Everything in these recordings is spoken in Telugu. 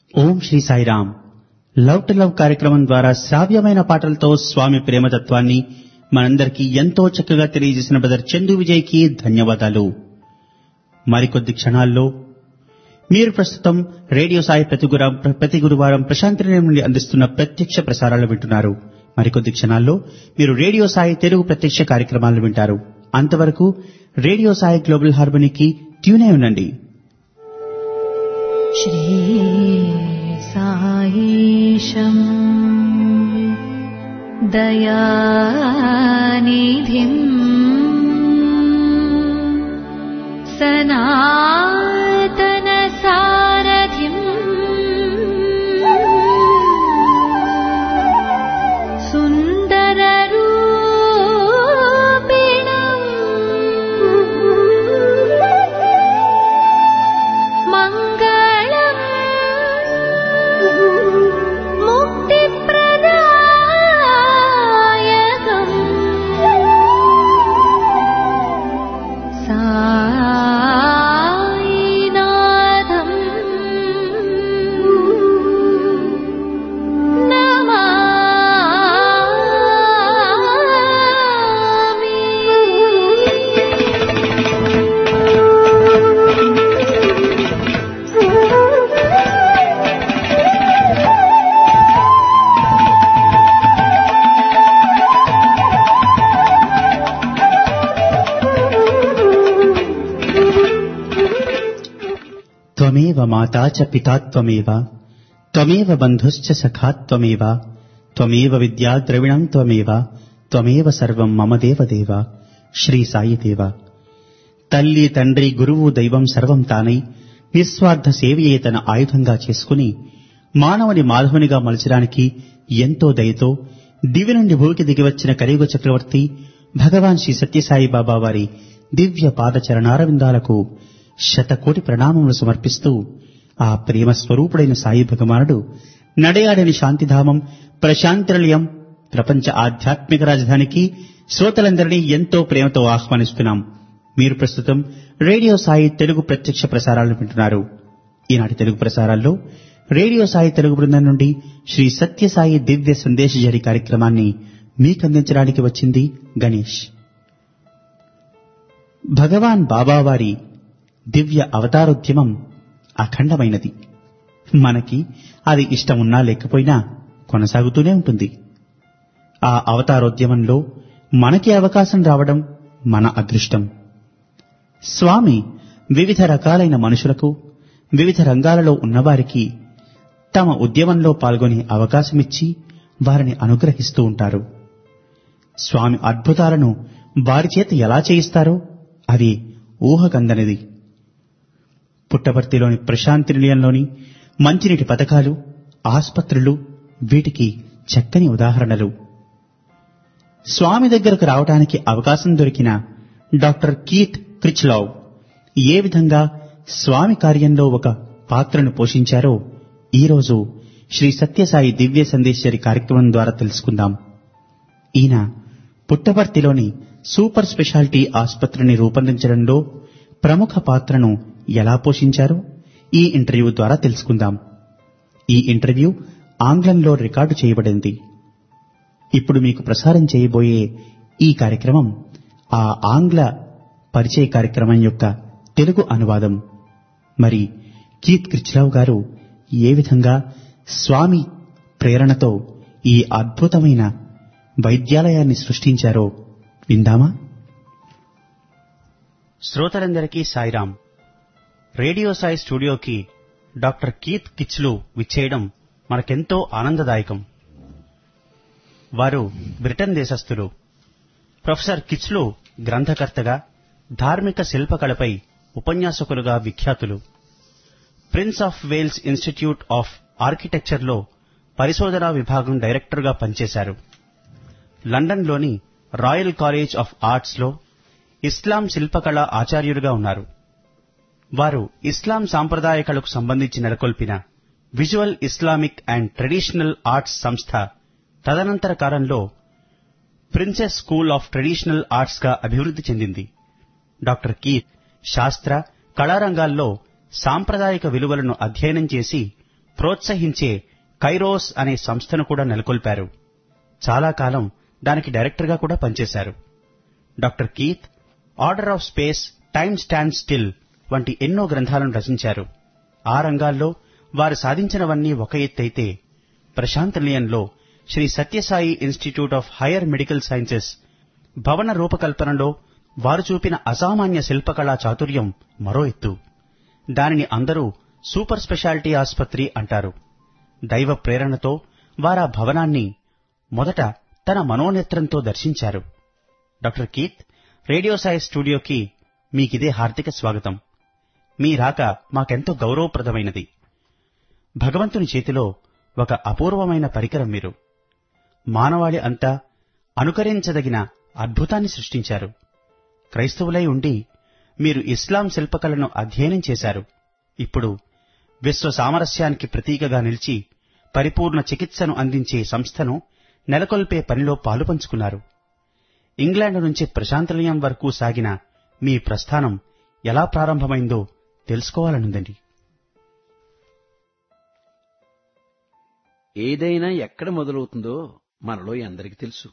Om Shri Sairam love to love కార్యక్రమం ద్వారా శ్రావ్యమైన పాటలతో స్వామి ప్రేమతత్వాన్ని మనందరికీ ఎంతో చక్కగా తెలియజేసిన బ్రదర్ చందు విజయ్కి ధన్యవాదాలు మరికొద్ది క్షణాల్లో మీరు ప్రస్తుతం రేడియో సాయి ప్రతి గుర- ప్రతి గురువారం ప్రశాంతి నిలయం నుండి అందిస్తున్న ప్రత్యక్ష ప్రసారాలు వింటున్నారు మరికొద్ది క్షణాల్లో మీరు రేడియో సాయి తెలుగు ప్రత్యక్ష కార్యక్రమాలు వింటారు అంతవరకు రేడియో సాయి గ్లోబల్ హార్మనీకి ట్యూన్ అయి ఉండండి श्रीसायीशम् दयानिधिम् सनातनसारथिम् सुन्दररूपिणम् मङ्गलम् मुक्तिप्रदायकम् सायिनाथम् త్వమేవ మాతా చ పితా త్వమేవ త్వమేవ బంధుశ్చ సఖా త్వమేవ త్వమేవ విద్యా ద్రవిణం త్వమేవ త్వమేవ సర్వం మమ దేవదేవ శ్రీ సాయి దేవ తల్లి తండ్రి గురువు దైవం సర్వం తానై నిస్వార్థ సేవయే తన ఆయుధంగా చేసుకుని మానవుని మాధవునిగా మలచడానికి ఎంతో దయతో దివి నుండి భూమికి దిగివచ్చిన కలియుగ చక్రవర్తి భగవాన్ శ్రీ సత్యసాయి బాబా వారి దివ్య పాద చరణారవిందాలకు శతకోటి ప్రణామములు సమర్పిస్తూ ఆ ప్రేమ స్వరూపుడైన సాయి భగవానుడు నడయాడని శాంతిధామం ప్రశాంతినిలయం ప్రపంచ ఆధ్యాత్మిక రాజధానికి శ్రోతలందరినీ ఎంతో ప్రేమతో ఆహ్వానిస్తున్నాం మీరు ప్రస్తుతం రేడియో సాయి తెలుగు ప్రత్యక్ష ప్రసారాలను వింటున్నారు ఈనాటి తెలుగు ప్రసారాల్లో రేడియో సాయి తెలుగు బృందం నుండి శ్రీ సత్యసాయి దివ్య సందేశ జరి కార్యక్రమాన్ని మీకందించడానికి వచ్చింది గణేష్ భగవాన్ బాబావారి దివ్య అవతారోద్యమం అఖండమైనది మనకి అది ఇష్టమున్నా లేకపోయినా కొనసాగుతూనే ఉంటుంది ఆ అవతారోద్యమంలో మనకి అవకాశం రావడం మన అదృష్టం స్వామి వివిధ రకాలైన మనుషులకు వివిధ రంగాలలో ఉన్నవారికి తమ ఉద్యమంలో పాల్గొనే అవకాశమిచ్చి వారిని అనుగ్రహిస్తూ ఉంటారు స్వామి అద్భుతాలను వారి చేత ఎలా చేయిస్తారో అది ఊహకందనిది పుట్టపర్తిలోని ప్రశాంతి నిలయంలోని మంచినీటి పథకాలు ఆస్పత్రులు వీటికి చక్కని ఉదాహరణలు స్వామి దగ్గరకు రావడానికి అవకాశం దొరికిన డాక్టర్ కీత్ క్రిచ్లావ్ ఏ విధంగా స్వామి కార్యంలో ఒక పాత్రను పోషించారో ఈరోజు శ్రీ సత్యసాయి దివ్య సందేశరి కార్యక్రమం ద్వారా తెలుసుకుందాం ఈయన పుట్టపర్తిలోని సూపర్ స్పెషాలిటీ ఆసుపత్రిని రూపొందించడంలో ప్రముఖ పాత్రను ఎలా పోషించారో ఈ ఇంటర్వ్యూ ద్వారా తెలుసుకుందాం ఈ ఇంటర్వ్యూ ఆంగ్లంలో రికార్డు చేయబడింది ఇప్పుడు మీకు ప్రసారం చేయబోయే ఈ కార్యక్రమం ఆ ఆంగ్ల పరిచయ కార్యక్రమం యొక్క తెలుగు అనువాదం మరి కీత్ క్రిచ్రావు గారు ఏ విధంగా స్వామి ప్రేరణతో ఈ అద్భుతమైన వైద్యాలయాన్ని సృష్టించారో విందామా శ్రోతలందరికీ సాయిరాం రేడియో సాయి స్టూడియోకి డాక్టర్ కీత్ కిచ్లు విచ్చేయడం మనకెంతో ఆనందదాయకం వారు బ్రిటన్ దేశస్థులు ప్రొఫెసర్ కిచ్లు గ్రంథకర్తగా ధార్మిక శిల్పకళపై ఉపన్యాసకులుగా విఖ్యాతులు Prince of Wales Institute of ఆర్కిటెక్చర్లో పరిశోధనా విభాగం డైరెక్టర్గా పనిచేశారు లండన్లోని రాయల్ కాలేజ్ ఆఫ్ ఆర్ట్స్లో ఇస్లాం శిల్పకళ ఆచార్యులుగా ఉన్నారు వారు ఇస్లాం సాంప్రదాయ కళకు సంబంధించి నెలకొల్పిన Visual Islamic and Traditional Arts సంస్థ తదనంతర కాలంలో Prince's School of Traditional Arts గా అభివృద్ధి చెందింది డాక్టర్ కీత్ శాస్త్ర కళారంగాల్లో సాంప్రదాయిక విలువలను అధ్యయనం చేసి ప్రోత్సహించే కైరోస్ అనే సంస్థను కూడా నెలకొల్పారు చాలా కాలం దానికి డైరెక్టర్గా కూడా పనిచేశారు doctor Keith order of space time stand still వంటి ఎన్నో గ్రంథాలను రచించారు ఆ రంగాల్లో వారు సాధించినవన్నీ ఒక ఎత్తైతే ప్రశాంత్ నిలయంలో Shri Sathya Sai Institute of Higher Medical Sciences భవన రూపకల్పనలో వారు చూపిన అసామాన్య శిల్పకళా చాతుర్యం మరో ఎత్తు దానిని అందరూ సూపర్ స్పెషాలిటీ ఆస్పత్రి అంటారు దైవ ప్రేరణతో వారా భవనాన్ని మొదట తన మనోనేత్రంతో దర్శించారు డాక్టర్ కీత్ రేడియో సాయి స్టూడియోకి మీకిదే హార్దిక స్వాగతం మీ రాక మాకెంతో గౌరవప్రదమైనది భగవంతుని చేతిలో ఒక అపూర్వమైన పరికరం మీరు మానవాళి అంతా అనుకరించదగిన అద్భుతాన్ని సృష్టించారు క్రైస్తవులై ఉండి మీరు ఇస్లాం శిల్పకళను అధ్యయనం చేశారు ఇప్పుడు విశ్వ సామరస్యానికి ప్రతీకగా నిలిచి పరిపూర్ణ చికిత్సను అందించే సంస్థను నెలకొల్పే పనిలో పాలుపంచుకున్నారు ఇంగ్లాండ్ నుంచి ప్రశాంతనిలయం వరకు సాగిన మీ ప్రస్థానం ఎలా ప్రారంభమైందో తెలుసుకోవాలనుందండి ఏదైనా ఎక్కడ మొదలవుతుందో మనలో అందరికీ తెలుసు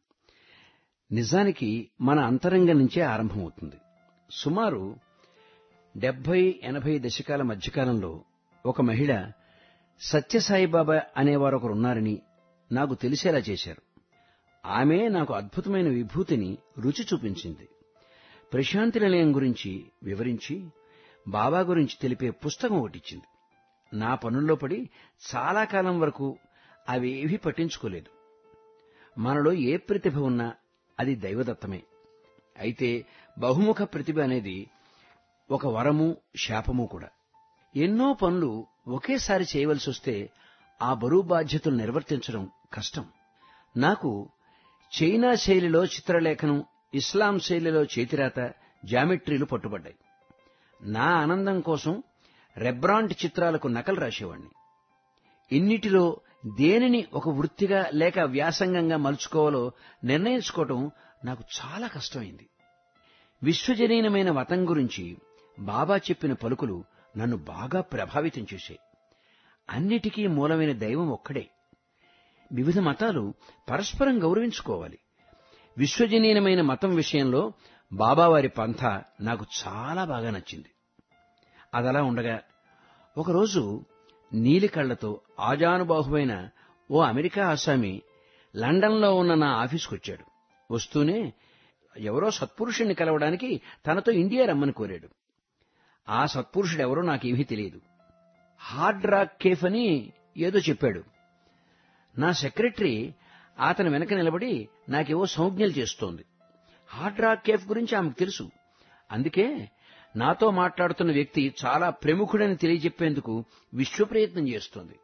నిజానికి మన అంతరంగం నుంచే ఆరంభమవుతుంది సుమారు డెబ్బై ఎనభై దశకాల మధ్యకాలంలో ఒక మహిళ సత్యసాయిబాబా అనేవారు ఒకరు ఉన్నారని నాకు తెలిసేలా చేశారు ఆమె నాకు అద్భుతమైన విభూతిని రుచి చూపించింది ప్రశాంతి నిలయం గురించి వివరించి బాబా గురించి తెలిపే పుస్తకం ఒకటిచ్చింది నా పనుల్లో పడి చాలా కాలం వరకు అవేవీ పట్టించుకోలేదు మనలో ఏ ప్రతిభ ఉన్నా అది దైవదత్తమే అయితే బహుముఖ ప్రతిభ అనేది ఒక వరము శాపము కూడా ఎన్నో పనులు ఒకేసారి చేయవలసి వస్తే ఆ బరువు బాధ్యతలు నిర్వర్తించడం కష్టం నాకు చైనా శైలిలో చిత్రలేఖనం ఇస్లాం శైలిలో చేతిరాత జామెట్రీలు పట్టుబడ్డాయి నా ఆనందం కోసం రెబ్రాంట్ చిత్రాలకు నకలు రాసేవాణ్ణి ఇన్నిటిలో దేనిని ఒక వృత్తిగా లేక వ్యాసంగంగా మలుచుకోవాలో నిర్ణయించుకోవటం నాకు చాలా కష్టమైంది విశ్వజనీనమైన మతం గురించి బాబా చెప్పిన పలుకులు నన్ను బాగా ప్రభావితం చేశాయి అన్నిటికీ మూలమైన దైవం ఒక్కడే వివిధ మతాలు పరస్పరం గౌరవించుకోవాలి విశ్వజనీనమైన మతం విషయంలో బాబావారి పంథ నాకు చాలా బాగా నచ్చింది అదలా ఉండగా ఒకరోజు నీలి కళ్లతో ఆజానుబాహువైన ఓ అమెరికా ఆసామి లండన్లో ఉన్న నా ఆఫీసుకొచ్చాడు వస్తూనే ఎవరో సత్పురుషుణ్ణి కలవడానికి తనతో ఇండియా రమ్మని కోరాడు ఆ సత్పురుషుడెవరో నాకేమీ తెలియదు హార్డ్ రాక్ కేఫ్ అని ఏదో చెప్పాడు నా సెక్రటరీ అతని వెనక నిలబడి నాకేవో సంజ్ఞలు చేస్తోంది హార్డ్ రాక్ కేఫ్ గురించి ఆమెకు తెలుసు అందుకే నాతో మాట్లాడుతున్న వ్యక్తి చాలా ప్రముఖుడని తెలియజెప్పేందుకు విశ్వప్రయత్నం చేస్తోంది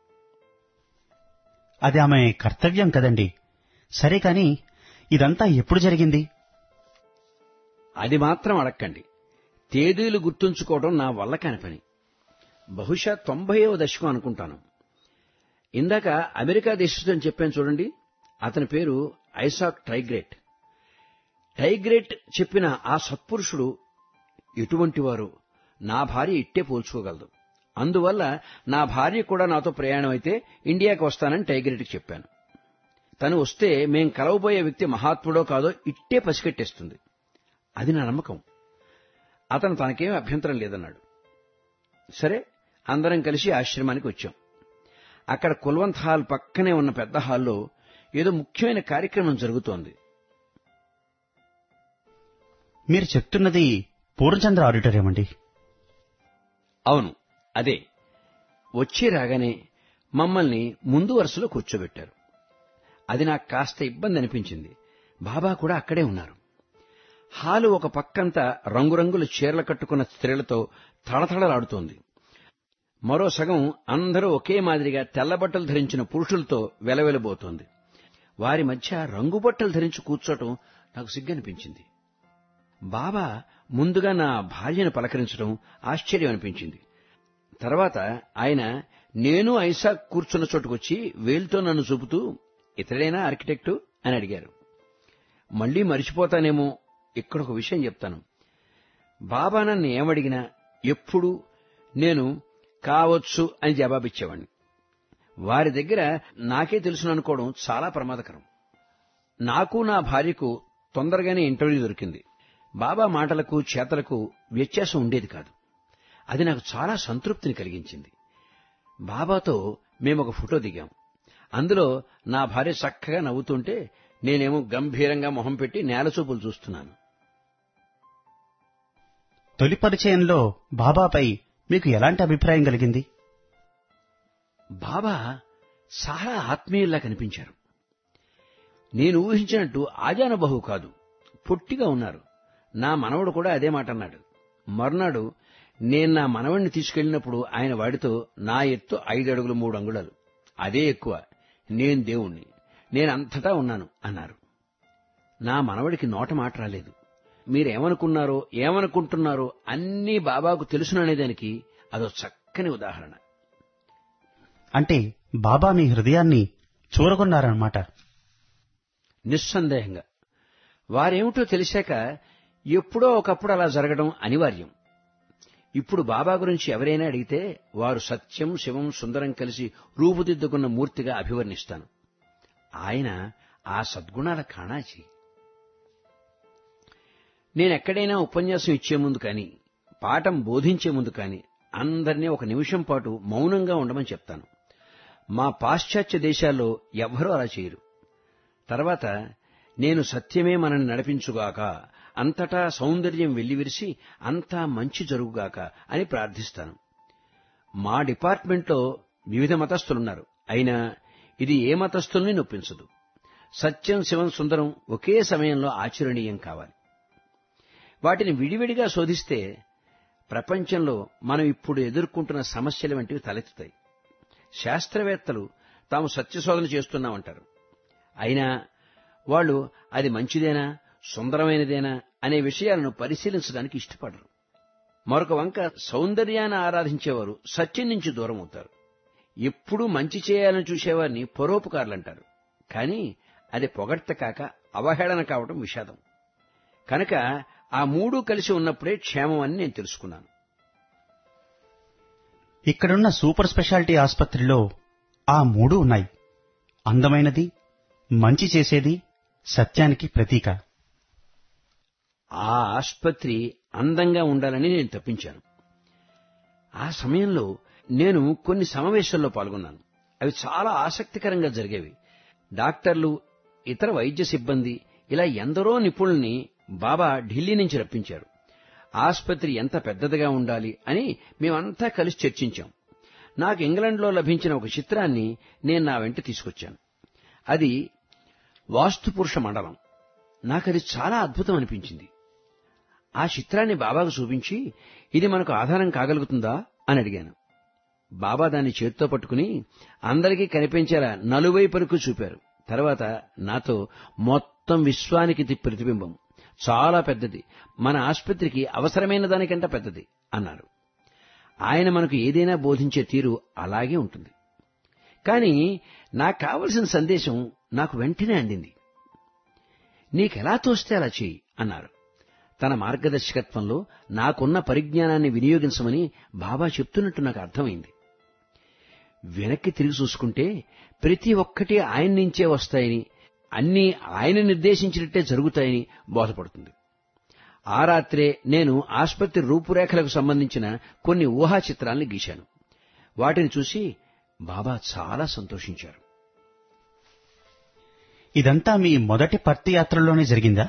అది ఆమె కర్తవ్యం కదండి సరే కాని ఇదంతా ఎప్పుడు జరిగింది అది మాత్రం అడక్కండి తేదీలు గుర్తుంచుకోవడం నా వల్ల కాని పని బహుశా తొంభైవ దశకం అనుకుంటాను ఇందాక అమెరికా దేశస్థుని చెప్పాను చూడండి అతని పేరు ఐసాక్ టైగ్రేట్ టైగ్రేట్ చెప్పిన ఆ సత్పురుషుడు ఎటువంటి వారు నా భార్య ఇట్టే పోల్చుకోగలదు అందువల్ల నా భార్య కూడా నాతో ప్రయాణం అయితే ఇండియాకి వస్తానని టైగ్రేట్కి చెప్పాను తను వస్తే మేం కలవబోయే వ్యక్తి మహాత్ముడో కాదో ఇట్టే పసిగట్టేస్తుంది అది నా నమ్మకం అతను తనకేం అభ్యంతరం లేదన్నాడు సరే అందరం కలిసి ఆశ్రమానికి వచ్చాం అక్కడ కుల్వంత్ హాల్ పక్కనే ఉన్న పెద్ద హాల్లో ఏదో ముఖ్యమైన కార్యక్రమం జరుగుతోంది మీరు చెప్తున్నది పూర్ణచంద్ర ఆడిటోరియం అండి అవును అదే వచ్చి రాగానే మమ్మల్ని ముందు వరుసలో కూర్చోబెట్టారు అది నాకు కాస్త ఇబ్బంది అనిపించింది బాబా కూడా అక్కడే ఉన్నారు హాలు ఒక పక్కంతా రంగురంగుల చీరలు కట్టుకున్న స్త్రీలతో తళతళలాడుతోంది మరో సగం అందరూ ఒకే మాదిరిగా తెల్లబట్టలు ధరించిన పురుషులతో వెలవెలబోతోంది వారి మధ్య రంగుబట్టలు ధరించి కూర్చోటం నాకు సిగ్గనిపించింది బాబా ముందుగా నా భార్యను పలకరించడం ఆశ్చర్యం అనిపించింది తర్వాత ఆయన నేను ఐసా కూర్చున్న చోటుకొచ్చి వేలుతో నన్ను చూపుతూ ఇతడైనా ఆర్కిటెక్టు అని అడిగారు మళ్లీ మరిచిపోతానేమో ఇక్కడ ఒక విషయం చెప్తాను బాబా నన్ను ఏమడిగినా ఎప్పుడు నేను కావచ్చు అని జవాబిచ్చేవాణ్ణి వారి దగ్గర నాకే తెలుసును అనుకోవడం చాలా ప్రమాదకరం నాకు నా భార్యకు తొందరగానే ఇంటర్వ్యూ దొరికింది బాబా మాటలకు చేతలకు వ్యత్యాసం ఉండేది కాదు అది నాకు చాలా సంతృప్తిని కలిగించింది బాబాతో మేము ఒక ఫోటో దిగాం అందులో నా భార్య చక్కగా నవ్వుతుంటే నేనేమో గంభీరంగా మొహం పెట్టి నేలచూపులు చూస్తున్నాను తొలి పరిచయంలో బాబాపై మీకు ఎలాంటి అభిప్రాయం కలిగింది బాబా చాలా ఆత్మీయుల్లా కనిపించారు నేను ఊహించినట్టు ఆజానుబహు కాదు పొట్టిగా ఉన్నారు నా మనవడు కూడా అదే మాట అన్నాడు మర్నాడు నేను నా మనవడిని తీసుకెళ్లినప్పుడు ఆయన వాడితో నా ఎత్తు ఐదు అడుగులు మూడు అంగుళాలు అదే ఎక్కువ నేను దేవుణ్ణి నేను అంతటా ఉన్నాను అన్నారు నా మనవడికి నోట మాట రాలేదు మీరేమనుకున్నారో ఏమనుకుంటున్నారో అన్నీ బాబాకు తెలుసుననేదానికి అదో చక్కని ఉదాహరణ అంటే బాబా మీ హృదయాన్ని చూరగొన్నారన్నమాట నిస్సందేహంగా వారేమిటో తెలిసాక ఎప్పుడో ఒకప్పుడు అలా జరగడం అనివార్యం ఇప్పుడు బాబా గురించి ఎవరైనా అడిగితే వారు సత్యం శివం సుందరం కలిసి రూపుదిద్దుకున్న మూర్తిగా అభివర్ణిస్తాను ఆయన ఆ సద్గుణాల కాణాచి నేనెక్కడైనా ఉపన్యాసం ఇచ్చే ముందు కానీ పాఠం బోధించే ముందు కానీ అందరినీ ఒక నిమిషం పాటు మౌనంగా ఉండమని చెప్తాను మా పాశ్చాత్య దేశాల్లో ఎవ్వరూ అలా చేయరు తర్వాత నేను సత్యమే మనని నడిపించుగాక అంతటా సౌందర్యం వెల్లివిరిసి అంతా మంచి జరుగుగాక అని ప్రార్థిస్తాను మా డిపార్ట్మెంట్లో వివిధ మతస్థులున్నారు అయినా ఇది ఏ మతస్థుల్ని నొప్పించదు సత్యం శివం సుందరం ఒకే సమయంలో ఆచరణీయం కావాలి వాటిని విడివిడిగా శోధిస్తే ప్రపంచంలో మనం ఇప్పుడు ఎదుర్కొంటున్న సమస్యల వంటివి తలెత్తుతాయి శాస్త్రవేత్తలు తాము సత్యశోధన చేస్తున్నామంటారు అయినా వాళ్ళు అది మంచిదేనా సుందరమైనదేనా అనే విషయాలను పరిశీలించడానికి ఇష్టపడరు మరొక వంక సౌందర్యాన్ని ఆరాధించేవారు సత్యం నుంచి దూరం అవుతారు ఎప్పుడూ మంచి చేయాలని చూసేవారిని పరోపకారులంటారు కానీ అది పొగడ్త కాక అవహేళన కావడం విషాదం కనుక ఆ మూడు కలిసి ఉన్నప్పుడే క్షేమం అని నేను తెలుసుకున్నాను ఇక్కడున్న సూపర్ స్పెషాలిటీ ఆసుపత్రిలో ఆ మూడు ఉన్నాయి అందమైనది మంచి చేసేది సత్యానికి ప్రతీక ఆ ఆసుపత్రి అందంగా ఉండాలని నేను తప్పించాను ఆ సమయంలో నేను కొన్ని సమావేశాల్లో పాల్గొన్నాను అవి చాలా ఆసక్తికరంగా జరిగేవి డాక్టర్లు ఇతర వైద్య సిబ్బంది ఇలా ఎందరో నిపుణుల్ని బాబా ఢిల్లీ నుంచి రప్పించారు ఆసుపత్రి ఎంత పెద్దదిగా ఉండాలి అని మేమంతా కలిసి చర్చించాం నాకు ఇంగ్లండ్లో లభించిన ఒక చిత్రాన్ని నేను నా వెంట తీసుకొచ్చాను అది వాస్తుపురుష మండలం నాకది చాలా అద్భుతం అనిపించింది ఆ చిత్రాన్ని బాబాకు చూపించి ఇది మనకు ఆధారం కాగలుగుతుందా అని అడిగాను బాబా దాన్ని చేత్తో పట్టుకుని అందరికీ కనిపించేలా నలువైపులకు చూపారు తర్వాత నాతో మొత్తం విశ్వానికి ఇది ప్రతిబింబం చాలా పెద్దది మన ఆసుపత్రికి అవసరమైన దానికంటే పెద్దది అన్నారు ఆయన మనకు ఏదైనా బోధించే తీరు అలాగే ఉంటుంది కానీ నాకు కావలసిన సందేశం నాకు వెంటనే అందింది నీకెలా తోస్తే అలా చెయ్యి అన్నారు తన మార్గదర్శకత్వంలో నాకున్న పరిజ్ఞానాన్ని వినియోగించమని బాబా చెప్తున్నట్టు నాకు అర్థమైంది వెనక్కి తిరిగి చూసుకుంటే ప్రతి ఒక్కటి ఆయన నుంచే వస్తాయని అన్నీ ఆయన నిర్దేశించినట్టే జరుగుతాయని బోధపడుతుంది ఆ రాత్రే నేను ఆసుపత్రి రూపురేఖలకు సంబంధించిన కొన్ని ఊహా చిత్రాల్ని గీశాను వాటిని చూసి బాబా చాలా సంతోషించారు ఇదంతా మీ మొదటి పర్తి యాత్రలోనే జరిగిందా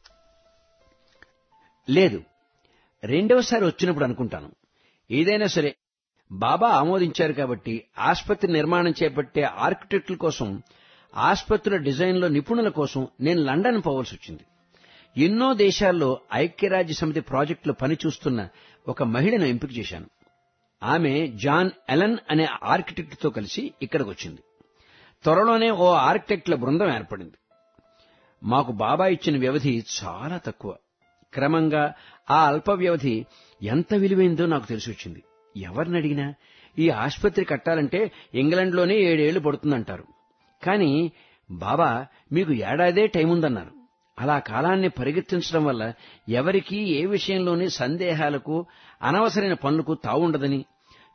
లేదు రెండవసారి వచ్చినప్పుడు అనుకుంటాను ఏదైనా సరే బాబా ఆమోదించారు కాబట్టి ఆసుపత్రి నిర్మాణం చేపట్టే ఆర్కిటెక్టుల కోసం ఆసుపత్రుల డిజైన్లో నిపుణుల కోసం నేను లండన్ పోవాల్సి వచ్చింది ఎన్నో దేశాల్లో ఐక్యరాజ్య సమితి ప్రాజెక్టులో పనిచూస్తున్న ఒక మహిళను ఎంపిక చేశాను ఆమె జాన్ ఎలన్ అనే ఆర్కిటెక్ట్తో కలిసి ఇక్కడికి వచ్చింది త్వరలోనే ఓ ఆర్కిటెక్టుల బృందం ఏర్పడింది మాకు బాబా ఇచ్చిన వ్యవధి చాలా తక్కువ క్రమంగా ఆ అల్ప వ్యవధి ఎంత విలువైందో నాకు తెలిసి వచ్చింది ఎవరిని అడిగినా ఈ ఆసుపత్రి కట్టాలంటే ఇంగ్లండ్లోనే ఏడేళ్లు పడుతుందంటారు కానీ బాబా మీకు ఏడాదే టైం ఉందన్నారు అలా కాలాన్ని పరిగెత్తించడం వల్ల ఎవరికీ ఏ విషయంలోని సందేహాలకు అనవసరమైన పనులకు తావుండదని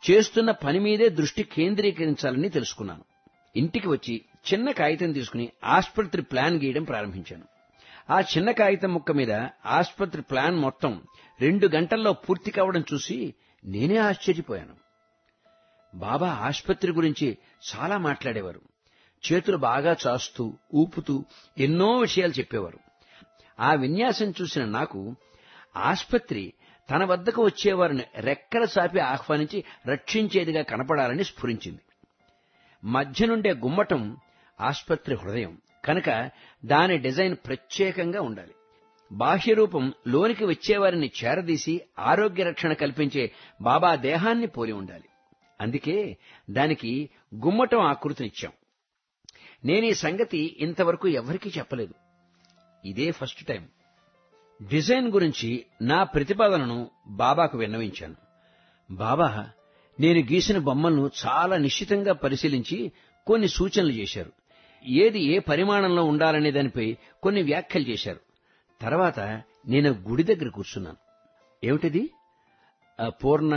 చేస్తున్న పని మీదే దృష్టి కేంద్రీకరించాలని తెలుసుకున్నాను ఇంటికి వచ్చి చిన్న కాగితం తీసుకుని ఆసుపత్రి ప్లాన్ గీయడం ప్రారంభించాను ఆ చిన్న కాగితం ముక్క మీద ఆసుపత్రి ప్లాన్ మొత్తం రెండు గంటల్లో పూర్తి కావడం చూసి నేనే ఆశ్చర్యపోయాను బాబా ఆసుపత్రి గురించి చాలా మాట్లాడేవారు చేతులు బాగా చాస్తూ ఊపుతూ ఎన్నో విషయాలు చెప్పేవారు ఆ విన్యాసం చూసిన నాకు ఆసుపత్రి తన వద్దకు వచ్చేవారిని రెక్కల చాపి ఆహ్వానించి రక్షించేదిగా కనపడాలని స్ఫురించింది మధ్య నుండే గుమ్మటం ఆసుపత్రి హృదయం కనుక దాని డిజైన్ ప్రత్యేకంగా ఉండాలి బాహ్య రూపం లోనికి వచ్చేవారిని చేరదీసి ఆరోగ్య రక్షణ కల్పించే బాబా దేహాన్ని పోలి ఉండాలి అందుకే దానికి గుమ్మటం ఆకృతినిచ్చాం నేను ఈ సంగతి ఇంతవరకు ఎవరికీ చెప్పలేదు ఇదే ఫస్ట్ టైం డిజైన్ గురించి నా ప్రతిపాదనను బాబాకు విన్నవించాను బాబా నేను గీసిన బొమ్మలను చాలా నిశ్చితంగా పరిశీలించి కొన్ని సూచనలు చేశారు ఏది ఏ పరిమాణంలో ఉండాలనే దానిపై కొన్ని వ్యాఖ్యలు చేశారు తర్వాత నేను గుడి దగ్గర కూర్చున్నాను ఏమిటిది ఆ పూర్ణ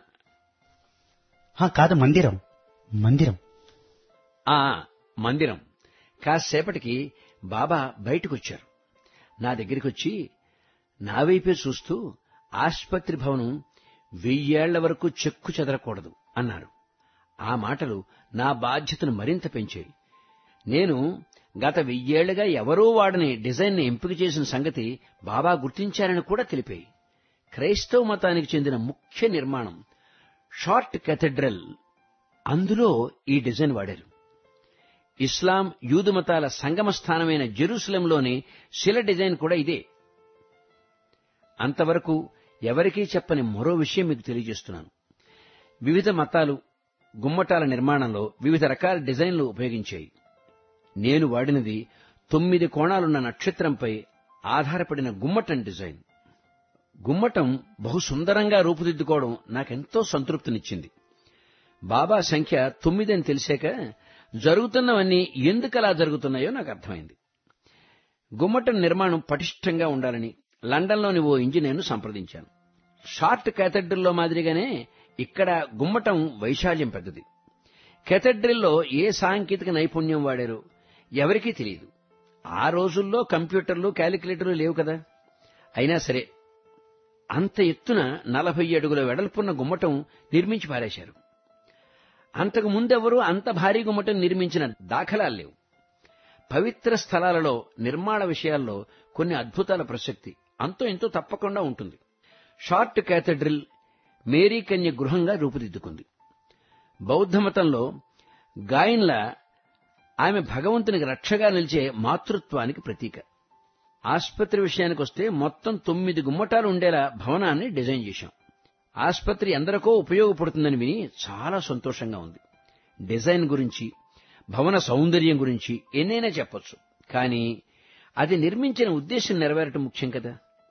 హా, కాదు మందిరం మందిరం ఆ మందిరం కాసేపటికి బాబా బయటకొచ్చారు నా దగ్గరికి వచ్చి నా వైపే చూస్తూ ఆసుపత్రి భవనం వెయ్యేళ్ల వరకు చెక్కు చెదరకూడదు అన్నారు ఆ మాటలు నా బాధ్యతను మరింత పెంచాయి నేను గత వెయ్యేళ్లుగా ఎవరూ వాడని డిజైన్ ఎంపిక చేసిన సంగతి బాబా గుర్తించారని కూడా తెలిపాయి క్రైస్తవ మతానికి చెందిన ముఖ్య నిర్మాణం షార్ట్ కెథడ్రల్ అందులో ఈ డిజైన్ వాడారు ఇస్లాం యూదు మతాల సంగమ స్థానమైన జెరూసలంలోని శిల డిజైన్ కూడా ఇదే అంతవరకు ఎవరికీ చెప్పని మరో విషయం మీకు తెలియజేస్తున్నాను వివిధ మతాలు గుమ్మటాల నిర్మాణంలో వివిధ రకాల డిజైన్లు ఉపయోగించాయి నేను వాడినది తొమ్మిది కోణాలున్న నక్షత్రంపై ఆధారపడిన గుమ్మటం డిజైన్ గుమ్మటం బహు సుందరంగా రూపుదిద్దుకోవడం నాకెంతో సంతృప్తినిచ్చింది బాబా సంఖ్య తొమ్మిది అని తెలిసాక జరుగుతున్నవన్నీ ఎందుకలా జరుగుతున్నాయో నాకు అర్థమైంది గుమ్మటం నిర్మాణం పటిష్టంగా ఉండాలని లండన్లోని ఓ ఇంజనీర్ను సంప్రదించాను షార్ట్ క్యాథడ్రిల్లో మాదిరిగానే ఇక్కడ గుమ్మటం వైశాల్యం పెద్దది కెథడ్రిల్లో ఏ సాంకేతిక నైపుణ్యం వాడారో ఎవరికీ తెలియదు ఆ రోజుల్లో కంప్యూటర్లు క్యాలిక్యులేటర్లు లేవు కదా అయినా సరే అంత ఎత్తున నలభై అడుగుల వెడల్పున్న గుమ్మటం నిర్మించి పారేశారు అంతకు ముందెవరూ అంత భారీ గుమ్మటం నిర్మించిన దాఖలాలు లేవు పవిత్ర స్థలాలలో నిర్మాణ విషయాల్లో కొన్ని అద్భుతాల ప్రసక్తి అంతో ఎంతో తప్పకుండా ఉంటుంది షార్ట్ క్యాథడ్రిల్ మేరీ కన్య గృహంగా రూపుదిద్దుకుంది బౌద్ధ మతంలో గాయన్ల ఆమె భగవంతునికి రక్షగా నిలిచే మాతృత్వానికి ప్రతీక ఆసుపత్రి విషయానికి వస్తే మొత్తం తొమ్మిది గుమ్మటాలు ఉండేలా భవనాన్ని డిజైన్ చేశాం ఆసుపత్రి ఎందరికో ఉపయోగపడుతుందని విని చాలా సంతోషంగా ఉంది డిజైన్ గురించి భవన సౌందర్యం గురించి ఎన్నైనా చెప్పొచ్చు కానీ అది నిర్మించిన ఉద్దేశం నెరవేరటం ముఖ్యం కదా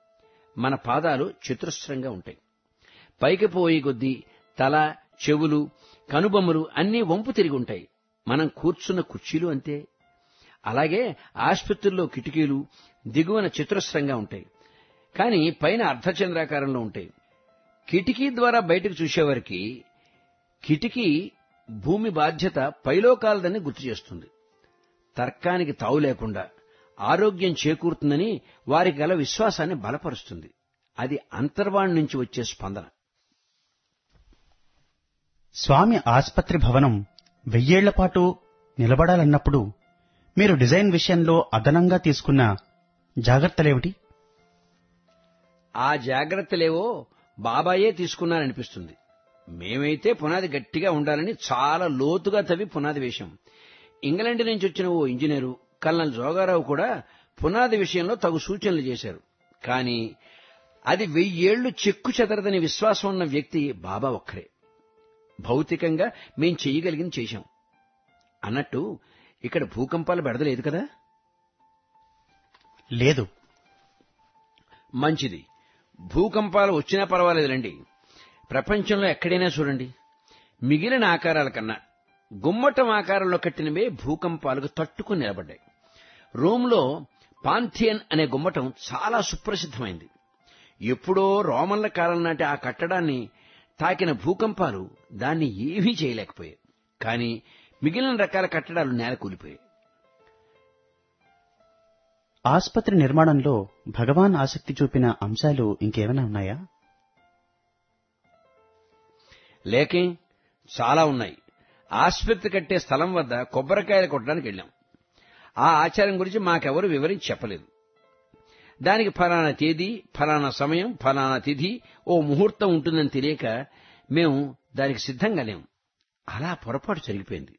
మన పాదాలు చతురస్రంగా ఉంటాయి పైకి పోయే కొద్దీ తల చెవులు కనుబొమ్మలు అన్నీ వంపు తిరిగి ఉంటాయి మనం కూర్చున్న కుర్చీలు అంతే అలాగే ఆసుపత్రుల్లో కిటికీలు దిగువన చతురస్రంగా ఉంటాయి కానీ పైన అర్ధచంద్రాకారంలో ఉంటాయి కిటికీ ద్వారా బయటకు చూసేవారికి కిటికీ భూమి బాధ్యత పైలోకాలదని గుర్తు చేస్తుంది తర్కానికి తావు లేకుండా ఆరోగ్యం చేకూరుతుందని వారికి గల విశ్వాసాన్ని బలపరుస్తుంది అది అంతర్వాణి నుంచి వచ్చే స్పందన స్వామి ఆస్పత్రి భవనం వెయ్యేళ్ల పాటు నిలబడాలన్నప్పుడు మీరు డిజైన్ విషయంలో అదనంగా తీసుకున్న జాగ్రత్తలేమిటి ఆ జాగ్రత్తలేవో బాబాయే తీసుకున్నారనిపిస్తుంది మేమైతే పునాది గట్టిగా ఉండాలని చాలా లోతుగా తవ్వి పునాది వేశాం ఇంగ్లాండ్ నుంచి వచ్చిన ఓ ఇంజనీరు కల్నల్ జోగారావు కూడా పునాది విషయంలో తగు సూచనలు చేశారు కానీ అది వెయ్యేళ్లు చెక్కు చెదరదని విశ్వాసం ఉన్న వ్యక్తి బాబా ఒక్కరే భౌతికంగా మేం చెయ్యగలిగింది చేశాం అన్నట్టు ఇక్కడ భూకంపాలు బెడదలేదు కదా లేదు మంచిది భూకంపాలు వచ్చినా పర్వాలేదులండి ప్రపంచంలో ఎక్కడైనా చూడండి మిగిలిన ఆకారాల కన్నా గుమ్మటం ఆకారంలో కట్టినవే భూకంపాలకు తట్టుకుని నిలబడ్డాయి రోమ్లో పాంథియన్ అనే గుమ్మటం చాలా సుప్రసిద్ధమైంది ఎప్పుడో రోమన్ల కాలం నాటి ఆ కట్టడాన్ని తాకిన భూకంపాలు దాన్ని ఏమీ చేయలేకపోయాయి కానీ మిగిలిన రకాల కట్టడాలు నేల కూలిపోయాయి ఆసుపత్రి నిర్మాణంలో భగవాన్ ఆసక్తి చూపిన అంశాలు ఇంకేమైనా ఉన్నాయా లేకే చాలా ఉన్నాయి ఆసుపత్రి కట్టే స్థలం వద్ద కొబ్బరికాయలు కొట్టడానికి వెళ్ళాం ఆ ఆచారం గురించి మాకెవరు వివరించి చెప్పలేదు దానికి ఫలానా తేదీ ఫలానా సమయం ఫలానా తిథి ఓ ముహూర్తం ఉంటుందని తెలియక మేము దానికి సిద్ధంగా లేము అలా పొరపాటు జరిగిపోయింది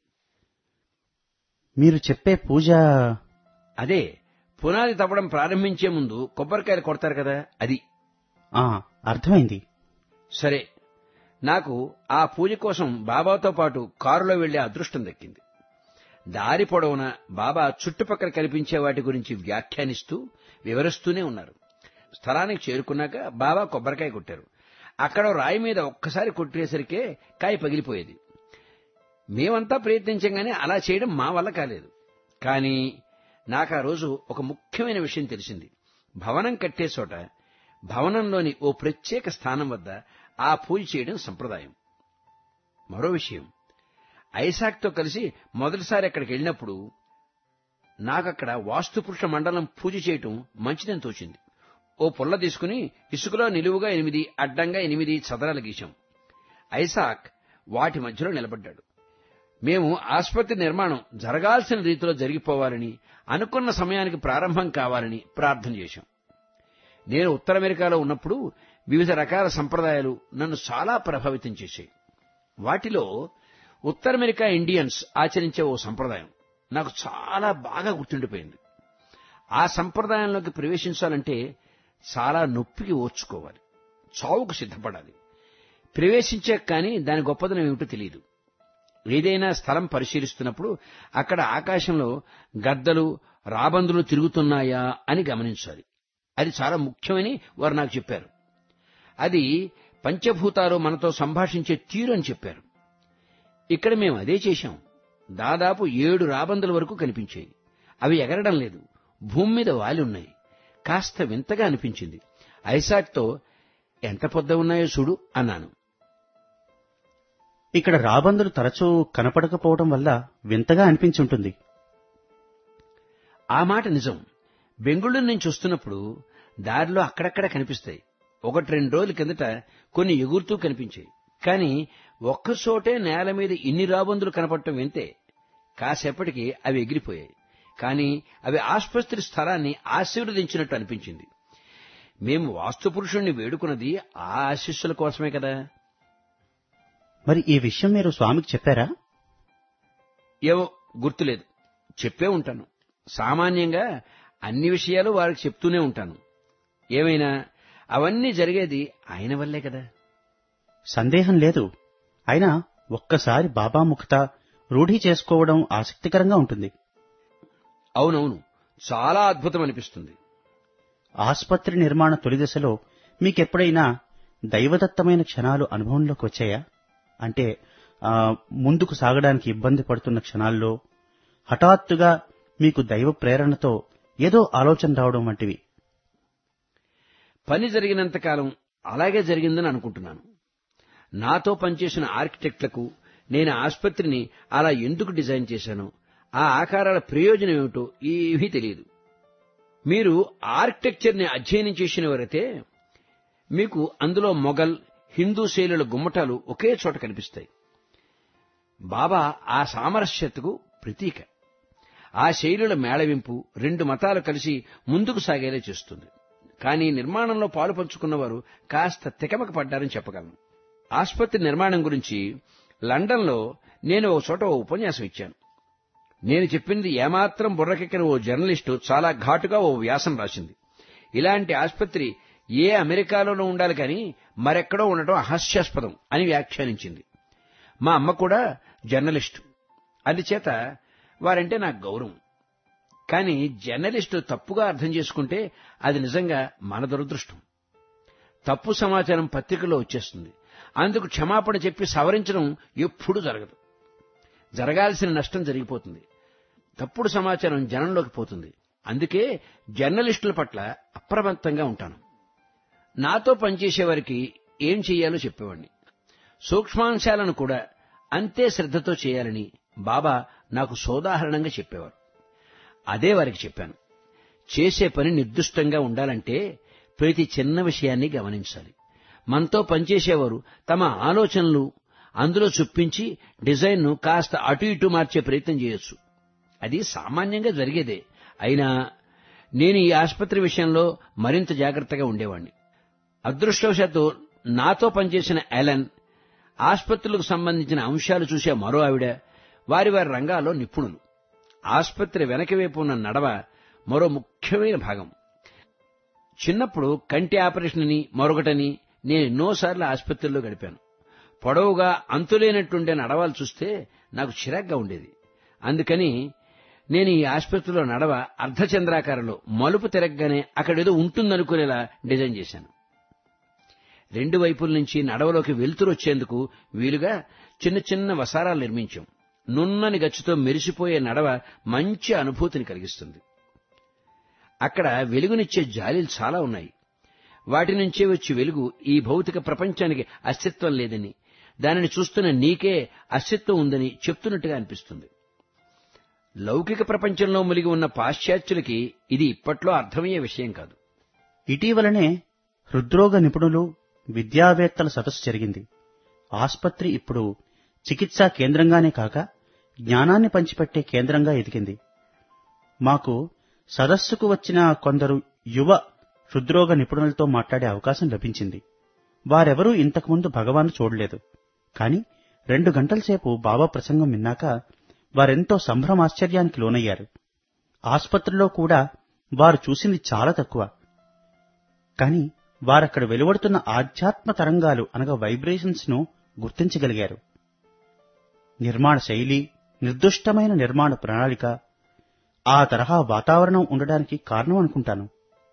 మీరు చెప్పే పూజ అదే పునాది తవ్వడం ప్రారంభించే ముందు కొబ్బరికాయలు కొడతారు కదా అది ఆ అర్థమైంది సరే నాకు ఆ పూజ కోసం బాబాతో పాటు కారులో వెళ్లే అదృష్టం దక్కింది దారి పొడవునా బాబా చుట్టుపక్కల కనిపించే వాటి గురించి వ్యాఖ్యానిస్తూ వివరిస్తూనే ఉన్నారు స్థలానికి చేరుకున్నాక బాబా కొబ్బరికాయ కొట్టారు అక్కడ రాయి మీద ఒక్కసారి కొట్టేసరికే కాయ పగిలిపోయేది మేమంతా ప్రయత్నించగానే అలా చేయడం మా వల్ల కాలేదు కానీ నాకు ఆ రోజు ఒక ముఖ్యమైన విషయం తెలిసింది భవనం కట్టే చోట భవనంలోని ఓ ప్రత్యేక స్థానం వద్ద ఆ పూజ చేయడం సంప్రదాయం మరో విషయం ఐసాక్తో కలిసి మొదటిసారి అక్కడికి వెళ్ళినప్పుడు నాకక్కడ వాస్తుపురుష మండలం పూజ చేయటం మంచిదని తోచింది ఓ పుల్ల తీసుకుని ఇసుకలో నిలువుగా ఎనిమిది అడ్డంగా ఎనిమిది చదరాలు గీశాం ఐసాక్ వాటి మధ్యలో నిలబడ్డాడు మేము ఆసుపత్రి నిర్మాణం జరగాల్సిన రీతిలో జరిగిపోవాలని అనుకున్న సమయానికి ప్రారంభం కావాలని ప్రార్థన చేశాం నేను ఉత్తర అమెరికాలో ఉన్నప్పుడు వివిధ రకాల సంప్రదాయాలు నన్ను చాలా ప్రభావితం చేశాయి వాటిలో ఉత్తర అమెరికా ఇండియన్స్ ఆచరించే ఓ సంప్రదాయం నాకు చాలా బాగా గుర్తుండిపోయింది ఆ సంప్రదాయంలోకి ప్రవేశించాలంటే చాలా నొప్పికి ఓర్చుకోవాలి చావుకు సిద్ధపడాలి ప్రవేశించాక కానీ దాని గొప్పదనం ఏమిటో తెలియదు ఏదైనా స్థలం పరిశీలిస్తున్నప్పుడు అక్కడ ఆకాశంలో గద్దలు రాబందులు తిరుగుతున్నాయా అని గమనించాలి అది చాలా ముఖ్యమని వారు నాకు చెప్పారు అది పంచభూతాలు మనతో సంభాషించే తీరు అని చెప్పారు ఇక్కడ మేము అదే చేశాం దాదాపు ఏడు రాబందుల వరకు కనిపించాయి అవి ఎగరడం లేదు భూమి మీద వాలి ఉన్నాయి కాస్త వింతగా అనిపించింది ఐసాక్తో ఎంత పొద్ద ఉన్నాయో చూడు అన్నాను ఇక్కడ రాబందులు తరచూ కనపడకపోవడం వల్ల వింతగా అనిపించుంటుంది ఆ మాట నిజం బెంగుళూరు నుంచి వస్తున్నప్పుడు దారిలో అక్కడక్కడ కనిపిస్తాయి ఒకటి రెండు రోజుల కిందట కొన్ని ఎగురుతూ కనిపించాయి కానీ ఒక్కచోటే నేల మీద ఇన్ని రాబందులు కనపడటం వింతే కాసేపటికి అవి ఎగిరిపోయాయి కానీ అవి ఆసుపత్రి స్థలాన్ని ఆశీర్వదించినట్టు అనిపించింది మేము వాస్తుపురుషుణ్ణి వేడుకున్నది ఆ ఆశీస్సుల కోసమే కదా మరి ఈ విషయం మీరు స్వామికి చెప్పారా ఏవో గుర్తులేదు చెప్పే ఉంటాను సామాన్యంగా అన్ని విషయాలు వారికి చెప్తూనే ఉంటాను ఏమైనా అవన్నీ జరిగేది ఆయన వల్లే కదా సందేహం లేదు అయినా ఒక్కసారి బాబా ముఖత రూఢీ చేసుకోవడం ఆసక్తికరంగా ఉంటుంది అవునవును చాలా అద్భుతం అనిపిస్తుంది ఆసుపత్రి నిర్మాణ తొలి దశలో మీకెప్పుడైనా దైవదత్తమైన క్షణాలు అనుభవంలోకి వచ్చాయా అంటే ఆ, ముందుకు సాగడానికి ఇబ్బంది పడుతున్న క్షణాల్లో హఠాత్తుగా మీకు దైవ ప్రేరణతో ఏదో ఆలోచన రావడం వంటివి పని జరిగినంతకాలం అలాగే జరిగిందని అనుకుంటున్నాను నాతో పనిచేసిన ఆర్కిటెక్ట్లకు నేను ఆసుపత్రిని అలా ఎందుకు డిజైన్ చేశానో ఆ ఆకారాల ప్రయోజనం ఏమిటో ఏమీ తెలియదు మీరు ఆర్కిటెక్చర్ని అధ్యయనం చేసినవారైతే మీకు అందులో మొఘల్ హిందూ శైలుల గుమ్మటాలు ఒకే చోట కనిపిస్తాయి బాబా ఆ సామరస్యతకు ప్రతీక ఆ శైలుల మేళవింపు రెండు మతాలు కలిసి ముందుకు సాగేలా చేస్తుంది కానీ నిర్మాణంలో పాలు పంచుకున్నవారు కాస్త తికమక పడ్డారని చెప్పగలను ఆసుపత్రి నిర్మాణం గురించి లండన్లో నేను ఒక చోట ఓ ఉపన్యాసం ఇచ్చాను నేను చెప్పింది ఏమాత్రం బుర్రకెక్కిన ఓ జర్నలిస్టు చాలా ఘాటుగా ఓ వ్యాసం రాసింది ఇలాంటి ఆసుపత్రి ఏ అమెరికాలోనూ ఉండాలి కానీ మరెక్కడో ఉండటం అహాస్యాస్పదం అని వ్యాఖ్యానించింది మా అమ్మ కూడా జర్నలిస్టు అందుచేత వారంటే నాకు గౌరవం కానీ జర్నలిస్టు తప్పుగా అర్థం చేసుకుంటే అది నిజంగా మన దురదృష్టం తప్పు సమాచారం పత్రికలో వచ్చేస్తుంది అందుకు క్షమాపణ చెప్పి సవరించడం ఎప్పుడూ జరగదు జరగాల్సిన నష్టం జరిగిపోతుంది తప్పుడు సమాచారం జనంలోకి పోతుంది అందుకే జర్నలిస్టుల పట్ల అప్రమత్తంగా ఉంటాను నాతో పనిచేసేవారికి ఏం చెయ్యాలో చెప్పేవాడిని సూక్ష్మాంశాలను కూడా అంతే శ్రద్ధతో చేయాలని బాబా నాకు సోదాహరణంగా చెప్పేవారు అదే వారికి చెప్పాను చేసే పని నిర్దిష్టంగా ఉండాలంటే ప్రతి చిన్న విషయాన్ని గమనించాలి మనతో పనిచేసేవారు తమ ఆలోచనలు అందులో చొప్పించి డిజైన్ను కాస్త అటు ఇటు మార్చే ప్రయత్నం చేయొచ్చు అది సామాన్యంగా జరిగేదే అయినా నేను ఈ ఆసుపత్రి విషయంలో మరింత జాగ్రత్తగా ఉండేవాణ్ణి అదృష్టవశాత్తు నాతో పనిచేసిన ఎలన్ ఆసుపత్రులకు సంబంధించిన అంశాలు చూసే మరో ఆవిడ వారి వారి రంగాల్లో నిపుణులు ఆసుపత్రి వెనక వైపు ఉన్న నడవ మరో ముఖ్యమైన భాగం చిన్నప్పుడు కంటి ఆపరేషన్ అని మరొకటని నేను ఎన్నోసార్లు ఆసుపత్రిలో గడిపాను పొడవుగా అంతులేనట్టుండే నడవాలు చూస్తే నాకు చిరాగ్గా ఉండేది అందుకని నేను ఈ ఆసుపత్రిలో నడవ అర్ధచంద్రాకారంలో మలుపు తిరగగానే అక్కడేదో ఉంటుందనుకునేలా డిజైన్ చేశాను రెండు వైపుల నుంచి నడవలోకి వెలుతురు వచ్చేందుకు వీలుగా చిన్న చిన్న వసారాలు నిర్మించాం నున్నని గచ్చుతో మెరిసిపోయే నడవ మంచి అనుభూతిని కలిగిస్తుంది అక్కడ వెలుగునిచ్చే జాలీలు చాలా ఉన్నాయి వాటి నుంచే వచ్చి వెలుగు ఈ భౌతిక ప్రపంచానికి అస్తిత్వం లేదని దానిని చూస్తున్న నీకే అస్తిత్వం ఉందని చెప్తున్నట్టుగా అనిపిస్తుంది లౌకిక ప్రపంచంలో ములిగి ఉన్న పాశ్చాత్యులకి ఇది ఇప్పట్లో అర్థమయ్యే విషయం కాదు ఇటీవలనే హృద్రోగ నిపుణులు విద్యావేత్తల సదస్సు జరిగింది ఆస్పత్రి ఇప్పుడు చికిత్సా కేంద్రంగానే కాక జ్ఞానాన్ని పంచిపెట్టే కేంద్రంగా ఎదిగింది మాకు సదస్సుకు వచ్చిన కొందరు యువ హృద్రోగ నిపుణులతో మాట్లాడే అవకాశం లభించింది వారెవరూ ఇంతకుముందు భగవాన్ చూడలేదు కాని రెండు గంటల సేపు బాబా ప్రసంగం విన్నాక వారెంతో సంభ్రమాశ్చర్యానికి లోనయ్యారు ఆస్పత్రిలో కూడా వారు చూసింది చాలా తక్కువ కాని వారక్కడ వెలువడుతున్న ఆధ్యాత్మ తరంగాలు అనగా వైబ్రేషన్స్ ను గుర్తించగలిగారు నిర్మాణ శైలి నిర్దుష్టమైన నిర్మాణ ప్రణాళిక ఆ తరహా వాతావరణం ఉండడానికి కారణం అనుకుంటాను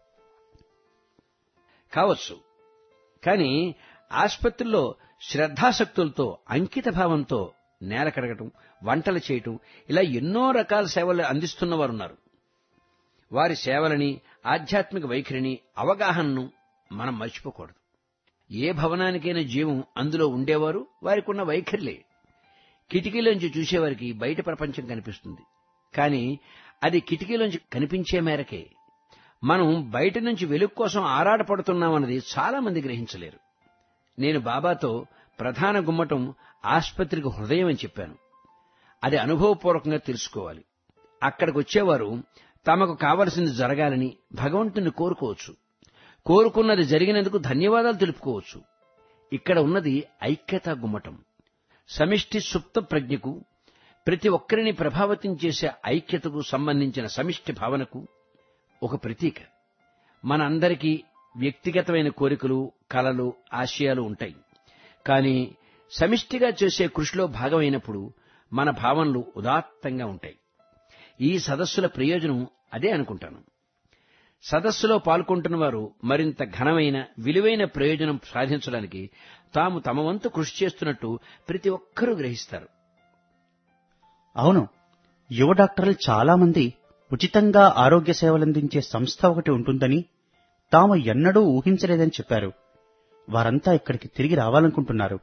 కావచ్చు కానీ ఆసుపత్రిలో శ్రద్ధాశక్తులతో అంకిత భావంతో నేల కడగటం వంటలు చేయటం ఇలా ఎన్నో రకాల సేవలు అందిస్తున్న వారున్నారు వారి సేవలని ఆధ్యాత్మిక వైఖరిని అవగాహనను మనం మర్చిపోకూడదు ఏ భవనానికైనా జీవం అందులో ఉండేవారు వారికున్న వైఖరిలే కిటికీలోంచి చూసేవారికి బయట ప్రపంచం కనిపిస్తుంది కానీ అది కిటికీలోంచి కనిపించే మేరకే మనం బయట నుంచి వెలుగు కోసం ఆరాటపడుతున్నామన్నది చాలా మంది గ్రహించలేరు నేను బాబాతో ప్రధాన గుమ్మటం ఆసుపత్రికి హృదయం అని చెప్పాను అది అనుభవపూర్వకంగా తెలుసుకోవాలి అక్కడికి వచ్చేవారు తమకు కావలసింది జరగాలని భగవంతుని కోరుకోవచ్చు కోరుకున్నది జరిగినందుకు ధన్యవాదాలు తెలుపుకోవచ్చు ఇక్కడ ఉన్నది ఐక్యతా గుమ్మటం సమిష్టి సుప్త ప్రజ్ఞకు ప్రతి ఒక్కరిని ప్రభావితం చేసే ఐక్యతకు సంబంధించిన సమిష్టి భావనకు ఒక ప్రతీక మనందరికీ వ్యక్తిగతమైన కోరికలు కలలు ఆశయాలు ఉంటాయి కానీ సమిష్టిగా చేసే కృషిలో భాగమైనప్పుడు మన భావనలు ఉదాత్తంగా ఉంటాయి ఈ సదస్సుల ప్రయోజనం అదే అనుకుంటాను సదస్సులో పాల్గొంటున్న వారు మరింత ఘనమైన విలువైన ప్రయోజనం సాధించడానికి తాము తమ వంతు కృషి చేస్తున్నట్టు ప్రతి ఒక్కరూ గ్రహిస్తారు అవును యువ డాక్టర్లు చాలా మంది ఉచితంగా ఆరోగ్య సేవలందించే సంస్థ ఒకటి ఉంటుందని తాము ఎన్నడూ ఊహించలేదని చెప్పారు వారంతా ఇక్కడికి తిరిగి రావాలనుకుంటున్నారు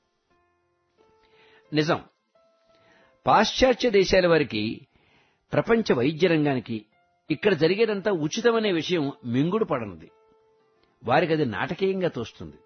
నిజం పాశ్చాత్య దేశాల వారికి ప్రపంచ వైద్య రంగానికి ఇక్కడ జరిగేదంతా ఉచితమనే విషయం మింగుడు పడనుంది వారికి అది నాటకీయంగా తోస్తుంది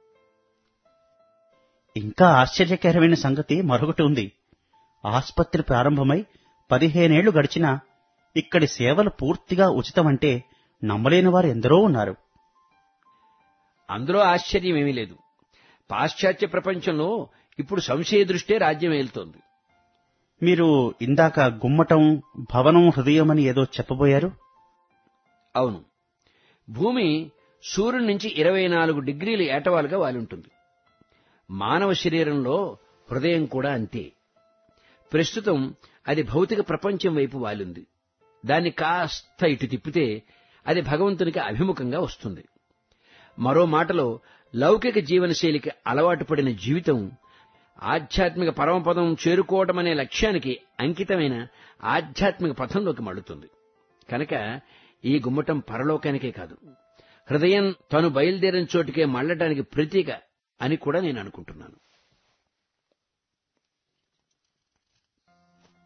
ఇంకా ఆశ్చర్యకరమైన సంగతి మరొకటి ఉంది ఆస్పత్రి ప్రారంభమై పదిహేనేళ్లు గడిచినా ఇక్కడి సేవలు పూర్తిగా ఉచితమంటే నమ్మలేని వారు ఎందరో ఉన్నారు అందులో ఆశ్చర్యమేమీ లేదు పాశ్చాత్య ప్రపంచంలో ఇప్పుడు సంశయ దృష్టే రాజ్యం ఏలుతోంది మీరు ఇందాక గుమ్మటం భవనం హృదయమని ఏదో చెప్పబోయారు అవును భూమి సూర్యుడి నుంచి ఇరవై నాలుగు డిగ్రీలు ఏటవాలుగా వాలుంటుంది మానవ శరీరంలో హృదయం కూడా అంతే ప్రస్తుతం అది భౌతిక ప్రపంచం వైపు వాలింది దాన్ని కాస్త ఇటు తిప్పితే అది భగవంతునికి అభిముఖంగా వస్తుంది మరో మాటలో లౌకిక జీవనశైలికి అలవాటు పడిన జీవితం ఆధ్యాత్మిక పరమపదం చేరుకోవటమనే లక్ష్యానికి అంకితమైన ఆధ్యాత్మిక పథంలోకి మడుతుంది కనుక ఈ గుమ్మటం పరలోకానికే కాదు హృదయం తను బయలుదేరిన చోటికే మళ్ళటానికి ప్రతీక అని కూడా నేను అనుకుంటున్నాను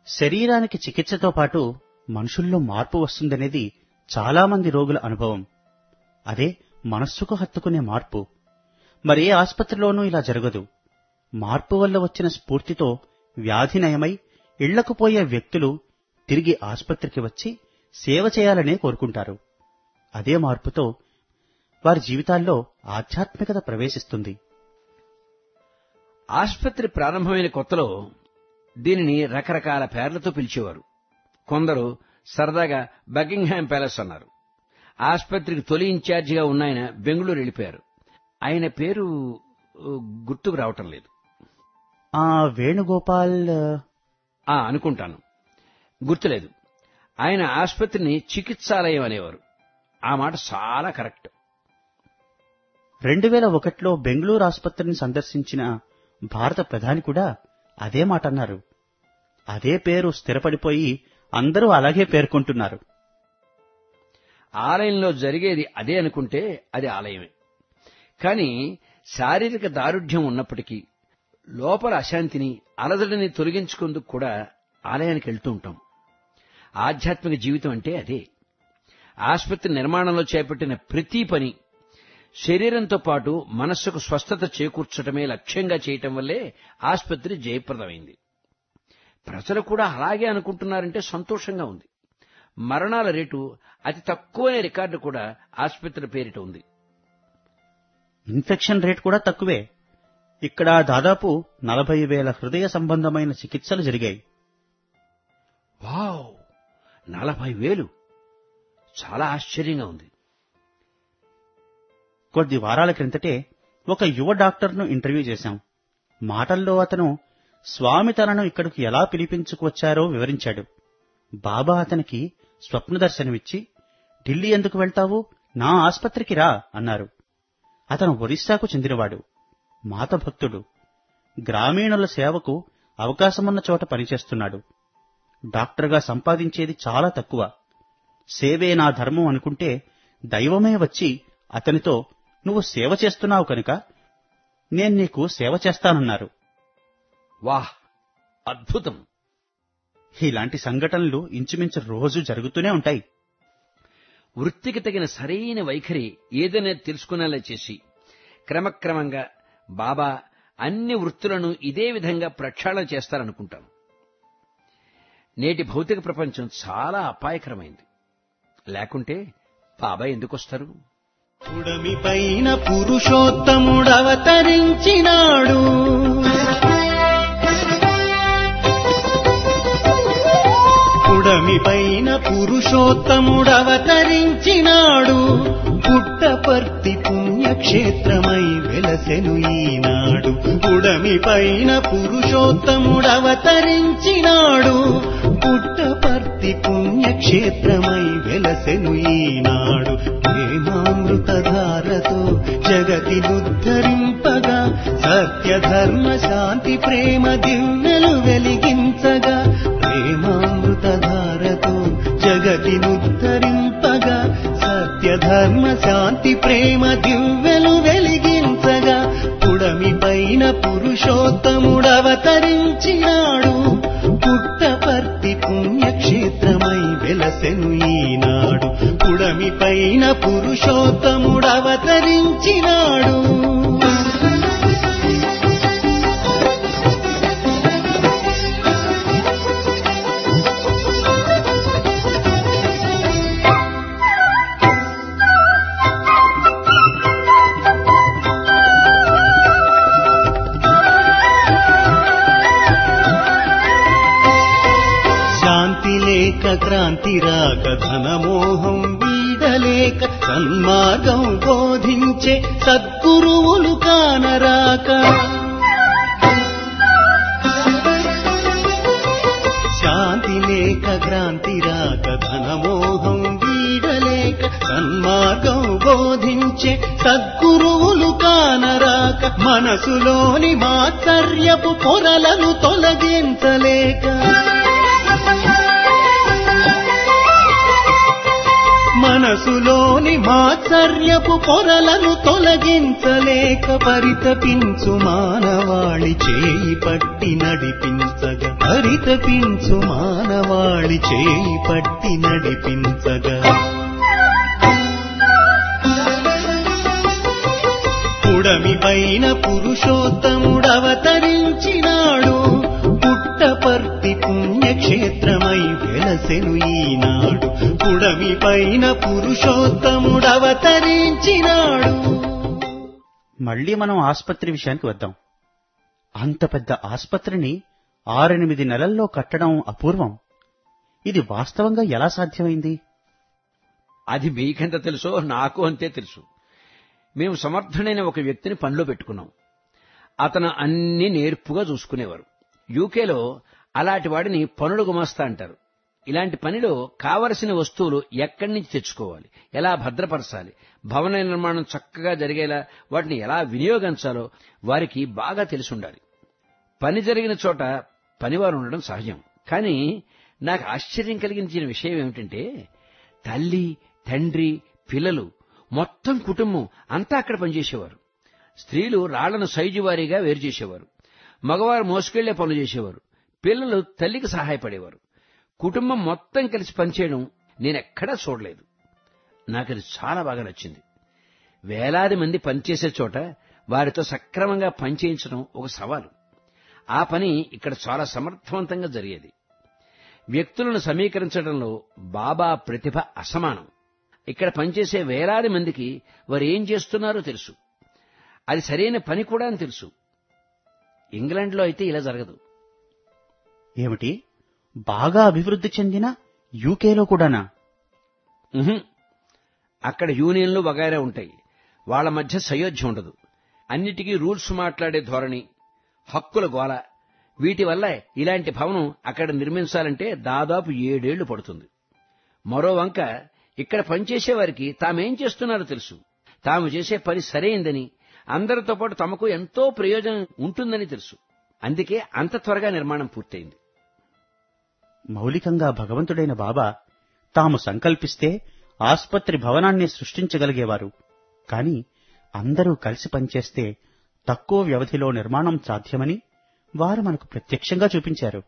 శరీరానికి చికిత్సతో పాటు మనుషుల్లో మార్పు వస్తుందనేది చాలా మంది రోగుల అనుభవం అదే మనస్సుకు హత్తుకునే మార్పు మరే ఆసుపత్రిలోనూ ఇలా జరగదు మార్పు వల్ల వచ్చిన స్ఫూర్తితో వ్యాధి నయమై ఇళ్లకు పోయే వ్యక్తులు తిరిగి ఆసుపత్రికి వచ్చి సేవ చేయాలనే కోరుకుంటారు అదే మార్పుతో వారి జీవితాల్లో ఆధ్యాత్మికత ప్రవేశిస్తుంది ఆసుపత్రి ప్రారంభమైన కొత్తలో దీనిని రకరకాల పేర్లతో పిలిచేవారు కొందరు సరదాగా బకింగ్హామ్ ప్యాలెస్ అన్నారు ఆసుపత్రికి తొలి ఇన్ఛార్జిగా ఉన్నాయన బెంగళూరు వెళ్ళిపోయారు ఆయన పేరు ఉ, గుర్తుకు రావటం లేదు ఆ వేణుగోపాల్ ఆ అనుకుంటాను గుర్తులేదు ఆయన ఆసుపత్రిని చికిత్సాలయం అనేవారు ఆ మాట చాలా కరెక్ట్ రెండు వేల ఒకటిలో బెంగళూరు ఆసుపత్రిని సందర్శించిన భారత ప్రధాని కూడా అదే మాట అన్నారు అదే పేరు స్థిరపడిపోయి అందరూ అలాగే పేర్కొంటున్నారు ఆలయంలో జరిగేది అదే అనుకుంటే అది ఆలయమే కానీ శారీరక దారుఢ్యం ఉన్నప్పటికీ లోపల అశాంతిని అలజడిని తొలగించుకుందుకు కూడా ఆలయానికి వెళ్తూ ఉంటాం ఆధ్యాత్మిక జీవితం అంటే అదే ఆసుపత్రి నిర్మాణంలో చేపట్టిన ప్రతి పని శరీరంతో పాటు మనస్సుకు స్వస్థత చేకూర్చడమే లక్ష్యంగా చేయటం వల్లే ఆసుపత్రి జయప్రదమైంది ప్రజలు కూడా అలాగే అనుకుంటున్నారంటే సంతోషంగా ఉంది మరణాల రేటు అతి తక్కువనే రికార్డు కూడా ఆసుపత్రి పేరిట ఉంది ఇన్ఫెక్షన్ రేట్ కూడా తక్కువే ఇక్కడ దాదాపు నలభై వేల హృదయ సంబంధమైన చికిత్సలు జరిగాయి వావ్ నలభై వేలు చాలా ఆశ్చర్యంగా ఉంది కొద్ది వారాల క్రిందటే ఒక యువ డాక్టర్ను ఇంటర్వ్యూ చేశాం మాటల్లో అతను స్వామి తనను ఇక్కడికి ఎలా పిలిపించుకువచ్చారో వివరించాడు బాబా అతనికి స్వప్న దర్శనమిచ్చి ఢిల్లీ ఎందుకు వెళ్తావు నా ఆస్పత్రికి రా అన్నారు అతను ఒరిస్సాకు చెందినవాడు మాత భక్తుడు గ్రామీణుల సేవకు అవకాశమున్న చోట పనిచేస్తున్నాడు డాక్టర్గా సంపాదించేది చాలా తక్కువ సేవే నా ధర్మం అనుకుంటే దైవమే వచ్చి అతనితో నువ్వు సేవ చేస్తున్నావు కనుక నేను నీకు సేవ చేస్తానన్నారు వాహ్ అద్భుతం ఇలాంటి సంఘటనలు ఇంచుమించు రోజు జరుగుతూనే ఉంటాయి వృత్తికి తగిన సరైన వైఖరి ఏదైనా తెలుసుకునేలా చేసి క్రమక్రమంగా బాబా అన్ని వృత్తులను ఇదే విధంగా ప్రక్షాళన చేస్తారనుకుంటాను నేటి భౌతిక ప్రపంచం చాలా అపాయకరమైంది లేకుంటే బాబా ఎందుకొస్తారు పుడమి పైన పురుషోత్తముడవతరించినాడు పుడమి పైన పురుషోత్తముడవతరించినాడు పుట్టపర్తి పుణ్యక్షేత్రమై వెలసెను ఈనాడు పుడమి పైన పురుషోత్తముడవతరించినాడు పుట్టపర్తి పుణ్యక్షేత్రమై వెలసెను ఈనాడు ప్రేమామృతధారతో జగతినుద్ధరింపగా సత్యధర్మ శాంతి ప్రేమ దివ్యలు వెలిగించగా ప్రేమామృతధారతో జగతినుద్ధరింపగా సత్యధర్మ శాంతి ప్రేమ దివ్యలు వెలిగించగా పుడమి పైన పురుషోత్తముడవతరించినాడు పుట్టపర్తి పుణ్యక్షేత్రమై వెలసెను ఈనాడు పుడమి పైన పురుషోత్తముడవతరించినాడు శాంతి లేక క్రాంతి రాక ధనమోహం వీడలేక సన్మార్గం బోధించే సద్గురువులు కానరాక శాంతి లేక క్రాంతి రాక ధనమోహం వీడలేక సన్మార్గం బోధించే సద్గురువులు కానరాక మనసులోని మాత్సర్యపు పొరలను తొలగించలేక మన మనసులోని మాత్సర్యపు పొరలను తొలగించలేక పరితపించు మానవాళి చేయి పట్టి నడిపించగా పరితపించు మానవాళి చేయి పట్టి నడిపించగా పుడమి పైన పురుషోత్తముడవతరించినాడు పుట్టపర్తి పుణ్యక్షేత్రమై వెలసెను ఈనాడు పుడమి పైన పురుషోత్తముడవతరించినాడు మళ్ళీ మనం ఆస్పత్రి విషయానికి వద్దాం అంత పెద్ద ఆస్పత్రిని ఆరెనిమిది నెలల్లో కట్టడం అపూర్వం ఇది వాస్తవంగా ఎలా సాధ్యమైంది అది మీకెంత తెలుసో నాకు అంతే తెలుసు మేము సమర్థుడైన ఒక వ్యక్తిని పనిలో పెట్టుకున్నాం అతను అన్ని నేర్పుగా చూసుకునేవారు యూకేలో అలాంటి వాడిని పనులు గుమాస్తా అంటారు ఇలాంటి పనిలో కావలసిన వస్తువులు ఎక్కడి నుంచి తెచ్చుకోవాలి ఎలా భద్రపరచాలి భవన నిర్మాణం చక్కగా జరిగేలా వాటిని ఎలా వినియోగించాలో వారికి బాగా తెలిసి ఉండాలి పని జరిగిన చోట పనివారు ఉండడం సహజం కానీ నాకు ఆశ్చర్యం కలిగించిన విషయం ఏమిటంటే తల్లి తండ్రి పిల్లలు మొత్తం కుటుంబం అంతా అక్కడ పనిచేసేవారు స్త్రీలు రాళ్లను సైజు వారీగా వేరు చేసేవారు మగవారు మోసుకెళ్లే పనులు చేసేవారు పిల్లలు తల్లికి సహాయపడేవారు కుటుంబం మొత్తం కలిసి పనిచేయడం నేనెక్కడా చూడలేదు నాకది చాలా బాగా నచ్చింది వేలాది మంది పనిచేసే చోట వారితో సక్రమంగా పనిచేయించడం ఒక సవాలు ఆ పని ఇక్కడ చాలా సమర్థవంతంగా జరిగేది వ్యక్తులను సమీకరించడంలో బాబా ప్రతిభ అసమానం ఇక్కడ పనిచేసే వేలాది మందికి వారు ఏం చేస్తున్నారో తెలుసు అది సరైన పని కూడా అని తెలుసు ఇంగ్లాండ్లో అయితే ఇలా జరగదు ఏమిటి బాగా అభివృద్ధి చెందిన యూకేలో కూడానా ఉహుం. అక్కడ యూనియన్లు వగైరా ఉంటాయి వాళ్ళ మధ్య సయోధ్య ఉండదు అన్నిటికీ రూల్స్ మాట్లాడే ధోరణి హక్కుల గోల వీటి వల్ల ఇలాంటి భవనం అక్కడ నిర్మించాలంటే దాదాపు ఏడేళ్లు పడుతుంది మరో వంక ఇక్కడ పనిచేసే వారికి తామేం చేస్తున్నారో తెలుసు తాము చేసే పని సరైందని అందరితో పాటు తమకు ఎంతో ప్రయోజనం ఉంటుందని తెలుసు అందుకే అంత త్వరగా నిర్మాణం పూర్తయింది మౌలికంగా భగవంతుడైన బాబా తాము సంకల్పిస్తే ఆస్పత్రి భవనాన్ని సృష్టించగలిగేవారు కాని అందరూ కలిసి పనిచేస్తే తక్కువ వ్యవధిలో నిర్మాణం సాధ్యమని వారు మనకు ప్రత్యక్షంగా చూపించారు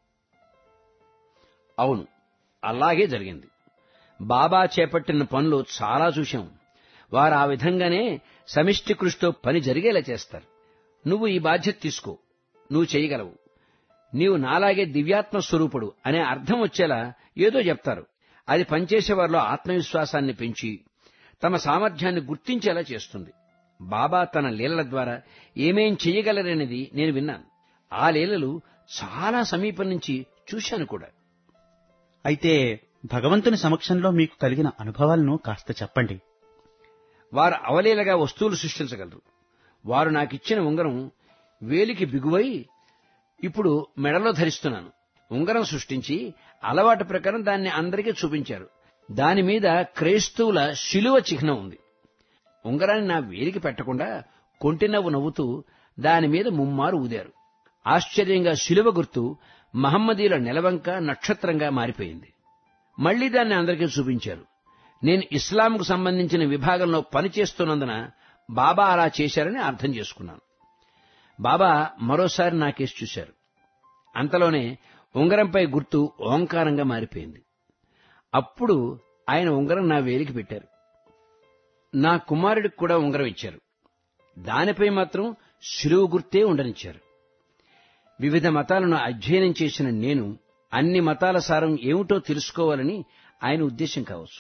అవును అలాగే జరిగింది బాబా చేపట్టిన పనులు చాలా చూశాం వారు ఆ విధంగానే సమిష్టి కృషితో పని జరిగేలా చేస్తారు నువ్వు ఈ బాధ్యత తీసుకో నువ్వు చేయగలవు నీవు నాలాగే దివ్యాత్మ స్వరూపుడు అనే అర్థం వచ్చేలా ఏదో చెప్తారు అది పనిచేసేవారిలో ఆత్మవిశ్వాసాన్ని పెంచి తమ సామర్థ్యాన్ని గుర్తించేలా చేస్తుంది బాబా తన లీలల ద్వారా ఏమేం చెయ్యగలరనేది నేను విన్నాను ఆ లీలలు చాలా సమీపం నుంచి చూశాను కూడా అయితే భగవంతుని సమక్షంలో మీకు కలిగిన అనుభవాలను కాస్త చెప్పండి వారు అవలీలగా వస్తువులు సృష్టించగలరు వారు నాకిచ్చిన ఉంగరం వేలికి బిగువై ఇప్పుడు మెడలో ధరిస్తున్నాను ఉంగరం సృష్టించి అలవాటు ప్రకారం దాన్ని అందరికీ చూపించారు దాని మీద క్రైస్తవుల శిలువ చిహ్నం ఉంది ఉంగరాన్ని నా వేలికి పెట్టకుండా కొంటి నవ్వు నవ్వుతూ దాని మీద ముమ్మారు ఊదారు ఆశ్చర్యంగా శిలువ గుర్తు మహమ్మదీల నెలవంక నక్షత్రంగా మారిపోయింది మళ్లీ దాన్ని అందరికీ చూపించారు నేను ఇస్లాంకు సంబంధించిన విభాగంలో పనిచేస్తున్నందున బాబా అలా చేశారని అర్థం చేసుకున్నాను బాబా మరోసారి నాకేసి చూశారు అంతలోనే ఉంగరంపై గుర్తు ఓంకారంగా మారిపోయింది అప్పుడు ఆయన ఉంగరం నా వేలికి పెట్టారు నా కుమారుడికి కూడా ఉంగరం ఇచ్చారు దానిపై మాత్రం శిలువు గుర్తే ఉండనిచ్చారు వివిధ మతాలను అధ్యయనం చేసిన నేను అన్ని మతాల సారం ఏమిటో తెలుసుకోవాలని ఆయన ఉద్దేశం కావచ్చు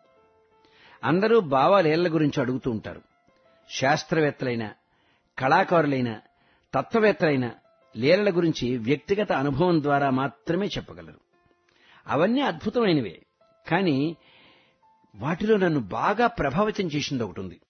అందరూ భావాలేళ్ల గురించి అడుగుతూ ఉంటారు శాస్త్రవేత్తలైన కళాకారులైన తత్వవేత్తలైన లీలల గురించి వ్యక్తిగత అనుభవం ద్వారా మాత్రమే చెప్పగలరు అవన్నీ అద్భుతమైనవే కానీ వాటిలో నన్ను బాగా ప్రభావితం చేసింది ఒకటి ఉంది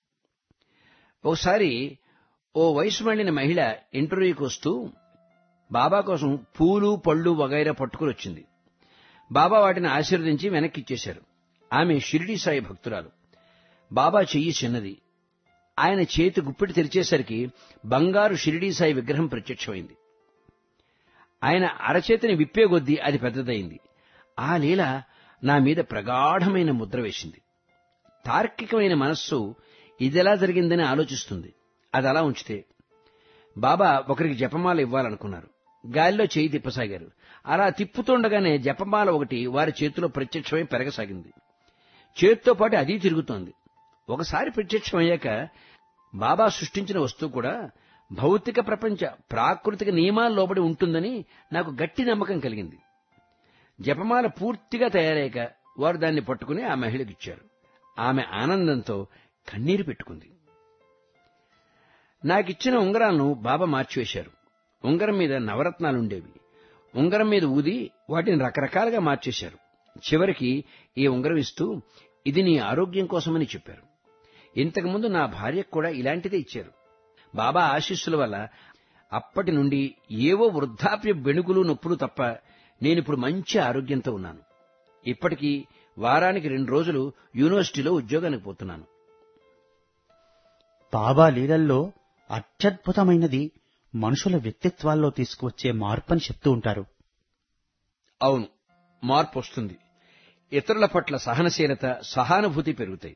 ఓసారి ఓ వయసు మళ్లిన మహిళ ఇంటర్వ్యూకి వస్తూ బాబా కోసం పూలు పళ్ళు వగైరా పట్టుకుని వచ్చింది బాబా వాటిని ఆశీర్వదించి వెనక్కిచ్చేశారు ఆమె షిరిడి సాయి భక్తురాలు బాబా చెయ్యి చిన్నది ఆయన చేతి గుప్పిటి తెరిచేసరికి బంగారు షిరిడీ సాయి విగ్రహం ప్రత్యక్షమైంది ఆయన అరచేతిని విప్పే కొద్దీ అది పెద్దదైంది ఆ లీల నా మీద ప్రగాఢమైన ముద్ర వేసింది తార్కికమైన మనస్సు ఇదెలా జరిగిందని ఆలోచిస్తుంది అది అలా ఉంచితే బాబా ఒకరికి జపమాల ఇవ్వాలనుకున్నారు గాలిలో చేయి తిప్పసాగారు అలా తిప్పుతుండగానే జపమాల ఒకటి వారి చేతిలో ప్రత్యక్షమై పెరగసాగింది చేతితో పాటు అది తిరుగుతోంది ఒకసారి ప్రత్యక్షమయ్యాక బాబా సృష్టించిన వస్తువు కూడా భౌతిక ప్రపంచ ప్రాకృతిక నియమాల లోబడి ఉంటుందని నాకు గట్టి నమ్మకం కలిగింది జపమాల పూర్తిగా తయారయ్యాక వారు దాన్ని పట్టుకుని ఆ మహిళకిచ్చారు ఆమె ఆనందంతో కన్నీరు పెట్టుకుంది నాకిచ్చిన ఉంగరాలను బాబా మార్చివేశారు ఉంగరం మీద నవరత్నాలుండేవి ఉంగరం మీద ఊది వాటిని రకరకాలుగా మార్చేశారు చివరికి ఈ ఉంగరం ఇస్తూ ఇది నీ ఆరోగ్యం కోసమని చెప్పారు ఇంతకుముందు నా భార్యకు కూడా ఇలాంటిదే ఇచ్చారు బాబా ఆశీస్సుల వల్ల అప్పటి నుండి ఏవో వృద్ధాప్య బెణుకులు నొప్పులు తప్ప నేనిప్పుడు మంచి ఆరోగ్యంతో ఉన్నాను ఇప్పటికీ వారానికి రెండు రోజులు యూనివర్సిటీలో ఉద్యోగానికి పోతున్నాను బాబా లీలల్లో అత్యద్భుతమైనది మనుషుల వ్యక్తిత్వాల్లో తీసుకువచ్చే మార్పని చెప్తూ ఉంటారు అవును మార్పు వస్తుంది ఇతరుల పట్ల సహనశీలత సహానుభూతి పెరుగుతాయి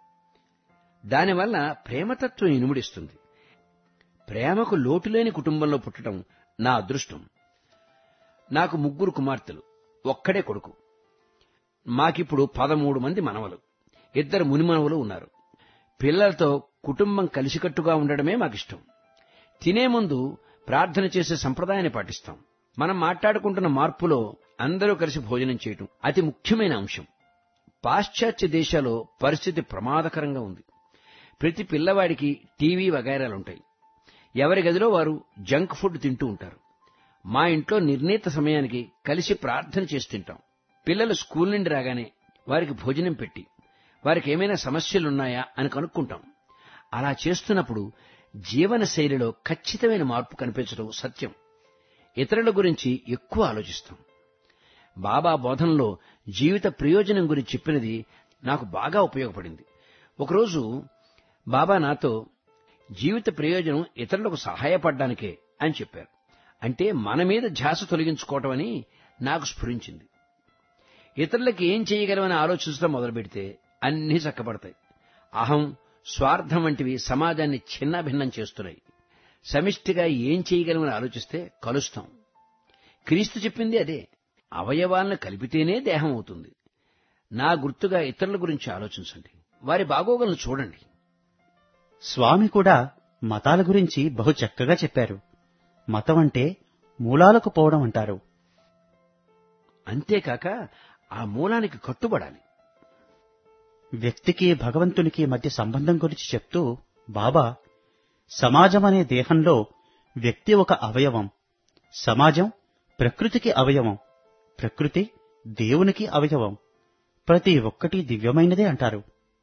దానివల్ల ప్రేమతత్వం ఇనుముడిస్తుంది ప్రేమకు లోటులేని కుటుంబంలో పుట్టడం నా అదృష్టం నాకు ముగ్గురు కుమార్తెలు ఒక్కడే కొడుకు మాకిప్పుడు పదమూడు మంది మనవలు ఇద్దరు మునిమనవలు ఉన్నారు పిల్లలతో కుటుంబం కలిసికట్టుగా ఉండడమే మాకిష్టం తినే ముందు ప్రార్థన చేసే సంప్రదాయాన్ని పాటిస్తాం మనం మాట్లాడుకుంటున్న మార్పులో అందరూ కలిసి భోజనం చేయటం అతి ముఖ్యమైన అంశం పాశ్చాత్య దేశాల్లో పరిస్థితి ప్రమాదకరంగా ఉంది ప్రతి పిల్లవాడికి టీవీ వగైరాలుంటాయి ఎవరి గదిలో వారు జంక్ ఫుడ్ తింటూ ఉంటారు మా ఇంట్లో నిర్ణీత సమయానికి కలిసి ప్రార్థన చేసి తింటాం పిల్లలు స్కూల్ నుండి రాగానే వారికి భోజనం పెట్టి వారికి ఏమైనా సమస్యలున్నాయా అని కనుక్కుంటాం అలా చేస్తున్నప్పుడు జీవన శైలిలో ఖచ్చితమైన మార్పు కనిపించడం సత్యం ఇతరుల గురించి ఎక్కువ ఆలోచిస్తాం బాబా బోధనలో జీవిత ప్రయోజనం గురించి చెప్పినది నాకు బాగా ఉపయోగపడింది ఒకరోజు బాబా నాతో జీవిత ప్రయోజనం ఇతరులకు సహాయపడ్డానికే అని చెప్పారు అంటే మన మీద ధ్యాస తొలగించుకోవటం అని నాకు స్ఫురించింది ఇతరులకి ఏం చేయగలమని ఆలోచించడం మొదలుపెడితే అన్నీ చక్కబడతాయి అహం స్వార్థం వంటివి సమాజాన్ని చిన్నభిన్నం చేస్తున్నాయి సమిష్టిగా ఏం చేయగలమని ఆలోచిస్తే కలుస్తాం క్రీస్తు చెప్పింది అదే అవయవాలను కలిపితేనే దేహం అవుతుంది నా గుర్తుగా ఇతరుల గురించి ఆలోచించండి వారి బాగోగులను చూడండి స్వామి కూడా మతాల గురించి బహు చక్కగా చెప్పారు మతం అంటే మూలాలకు పోవడం అంటారు అంతేకాక ఆ మూలానికి కట్టుబడాలి వ్యక్తికి భగవంతునికి మధ్య సంబంధం గురించి చెప్తూ బాబా సమాజం అనే దేహంలో వ్యక్తి ఒక అవయవం సమాజం ప్రకృతికి అవయవం ప్రకృతి దేవునికి అవయవం ప్రతి ఒక్కటి దివ్యమైనదే అంటారు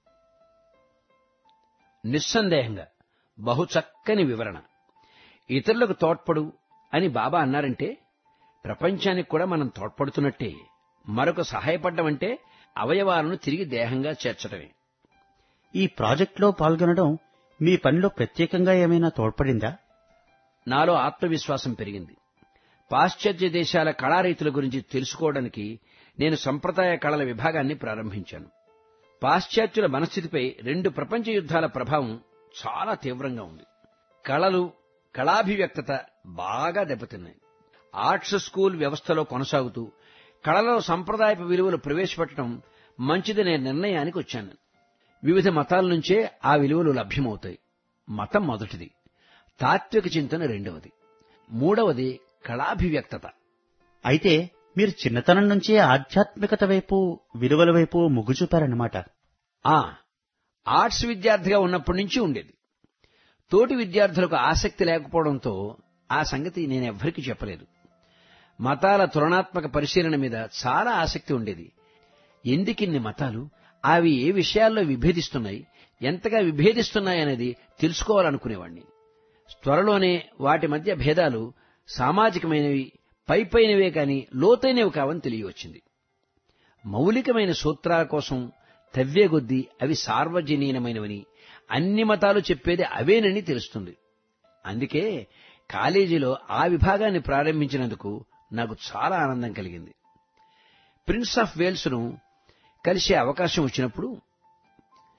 నిస్సందేహంగా బహు చక్కని వివరణ ఇతరులకు తోడ్పడు అని బాబా అన్నారంటే ప్రపంచానికి కూడా మనం తోడ్పడుతున్నట్టే మరొక సహాయపడ్డమంటే అవయవాలను తిరిగి దేహంగా చేర్చడమే ఈ ప్రాజెక్టులో పాల్గొనడం మీ పనిలో ప్రత్యేకంగా ఏమైనా తోడ్పడిందా నాలో ఆత్మవిశ్వాసం పెరిగింది పాశ్చాత్య దేశాల కళారీతుల గురించి తెలుసుకోవడానికి నేను సంప్రదాయ కళల విభాగాన్ని ప్రారంభించాను పాశ్చాత్యుల మనస్థితిపై రెండు ప్రపంచ యుద్ధాల ప్రభావం చాలా తీవ్రంగా ఉంది కళలు కళాభివ్యక్తత బాగా దెబ్బతిన్నాయి ఆర్ట్స్ స్కూల్ వ్యవస్థలో కొనసాగుతూ కళలో సంప్రదాయపు విలువలు ప్రవేశపెట్టడం మంచిదనే నిర్ణయానికి వచ్చాను వివిధ మతాల నుంచే ఆ విలువలు లభ్యమవుతాయి మతం మొదటిది తాత్విక చింతన రెండవది మూడవది కళాభివ్యక్తత అయితే మీరు చిన్నతనం నుంచే ఆధ్యాత్మికత వైపు విలువల వైపు మొగ్గు చూపారన్నమాట ఆ ఆర్ట్స్ విద్యార్థిగా ఉన్నప్పటి నుంచి ఉండేది తోటి విద్యార్థులకు ఆసక్తి లేకపోవడంతో ఆ సంగతి నేనెవ్వరికీ చెప్పలేదు మతాల తులనాత్మక పరిశీలన మీద చాలా ఆసక్తి ఉండేది ఎందుకిన్ని మతాలు అవి ఏ విషయాల్లో విభేదిస్తున్నాయి ఎంతగా విభేదిస్తున్నాయనేది తెలుసుకోవాలనుకునేవాణ్ణి త్వరలోనే వాటి మధ్య భేదాలు సామాజికమైనవి పైపైనవే కాని లోతైనవి కావని తెలియవచ్చింది మౌలికమైన సూత్రాల కోసం తవ్వేగొద్దీ అవి సార్వజనీనమైనవని అన్ని మతాలు చెప్పేది అవేనని తెలుస్తుంది అందుకే కాలేజీలో ఆ విభాగాన్ని ప్రారంభించినందుకు నాకు చాలా ఆనందం కలిగింది ప్రిన్స్ ఆఫ్ వేల్స్ను కలిసే అవకాశం వచ్చినప్పుడు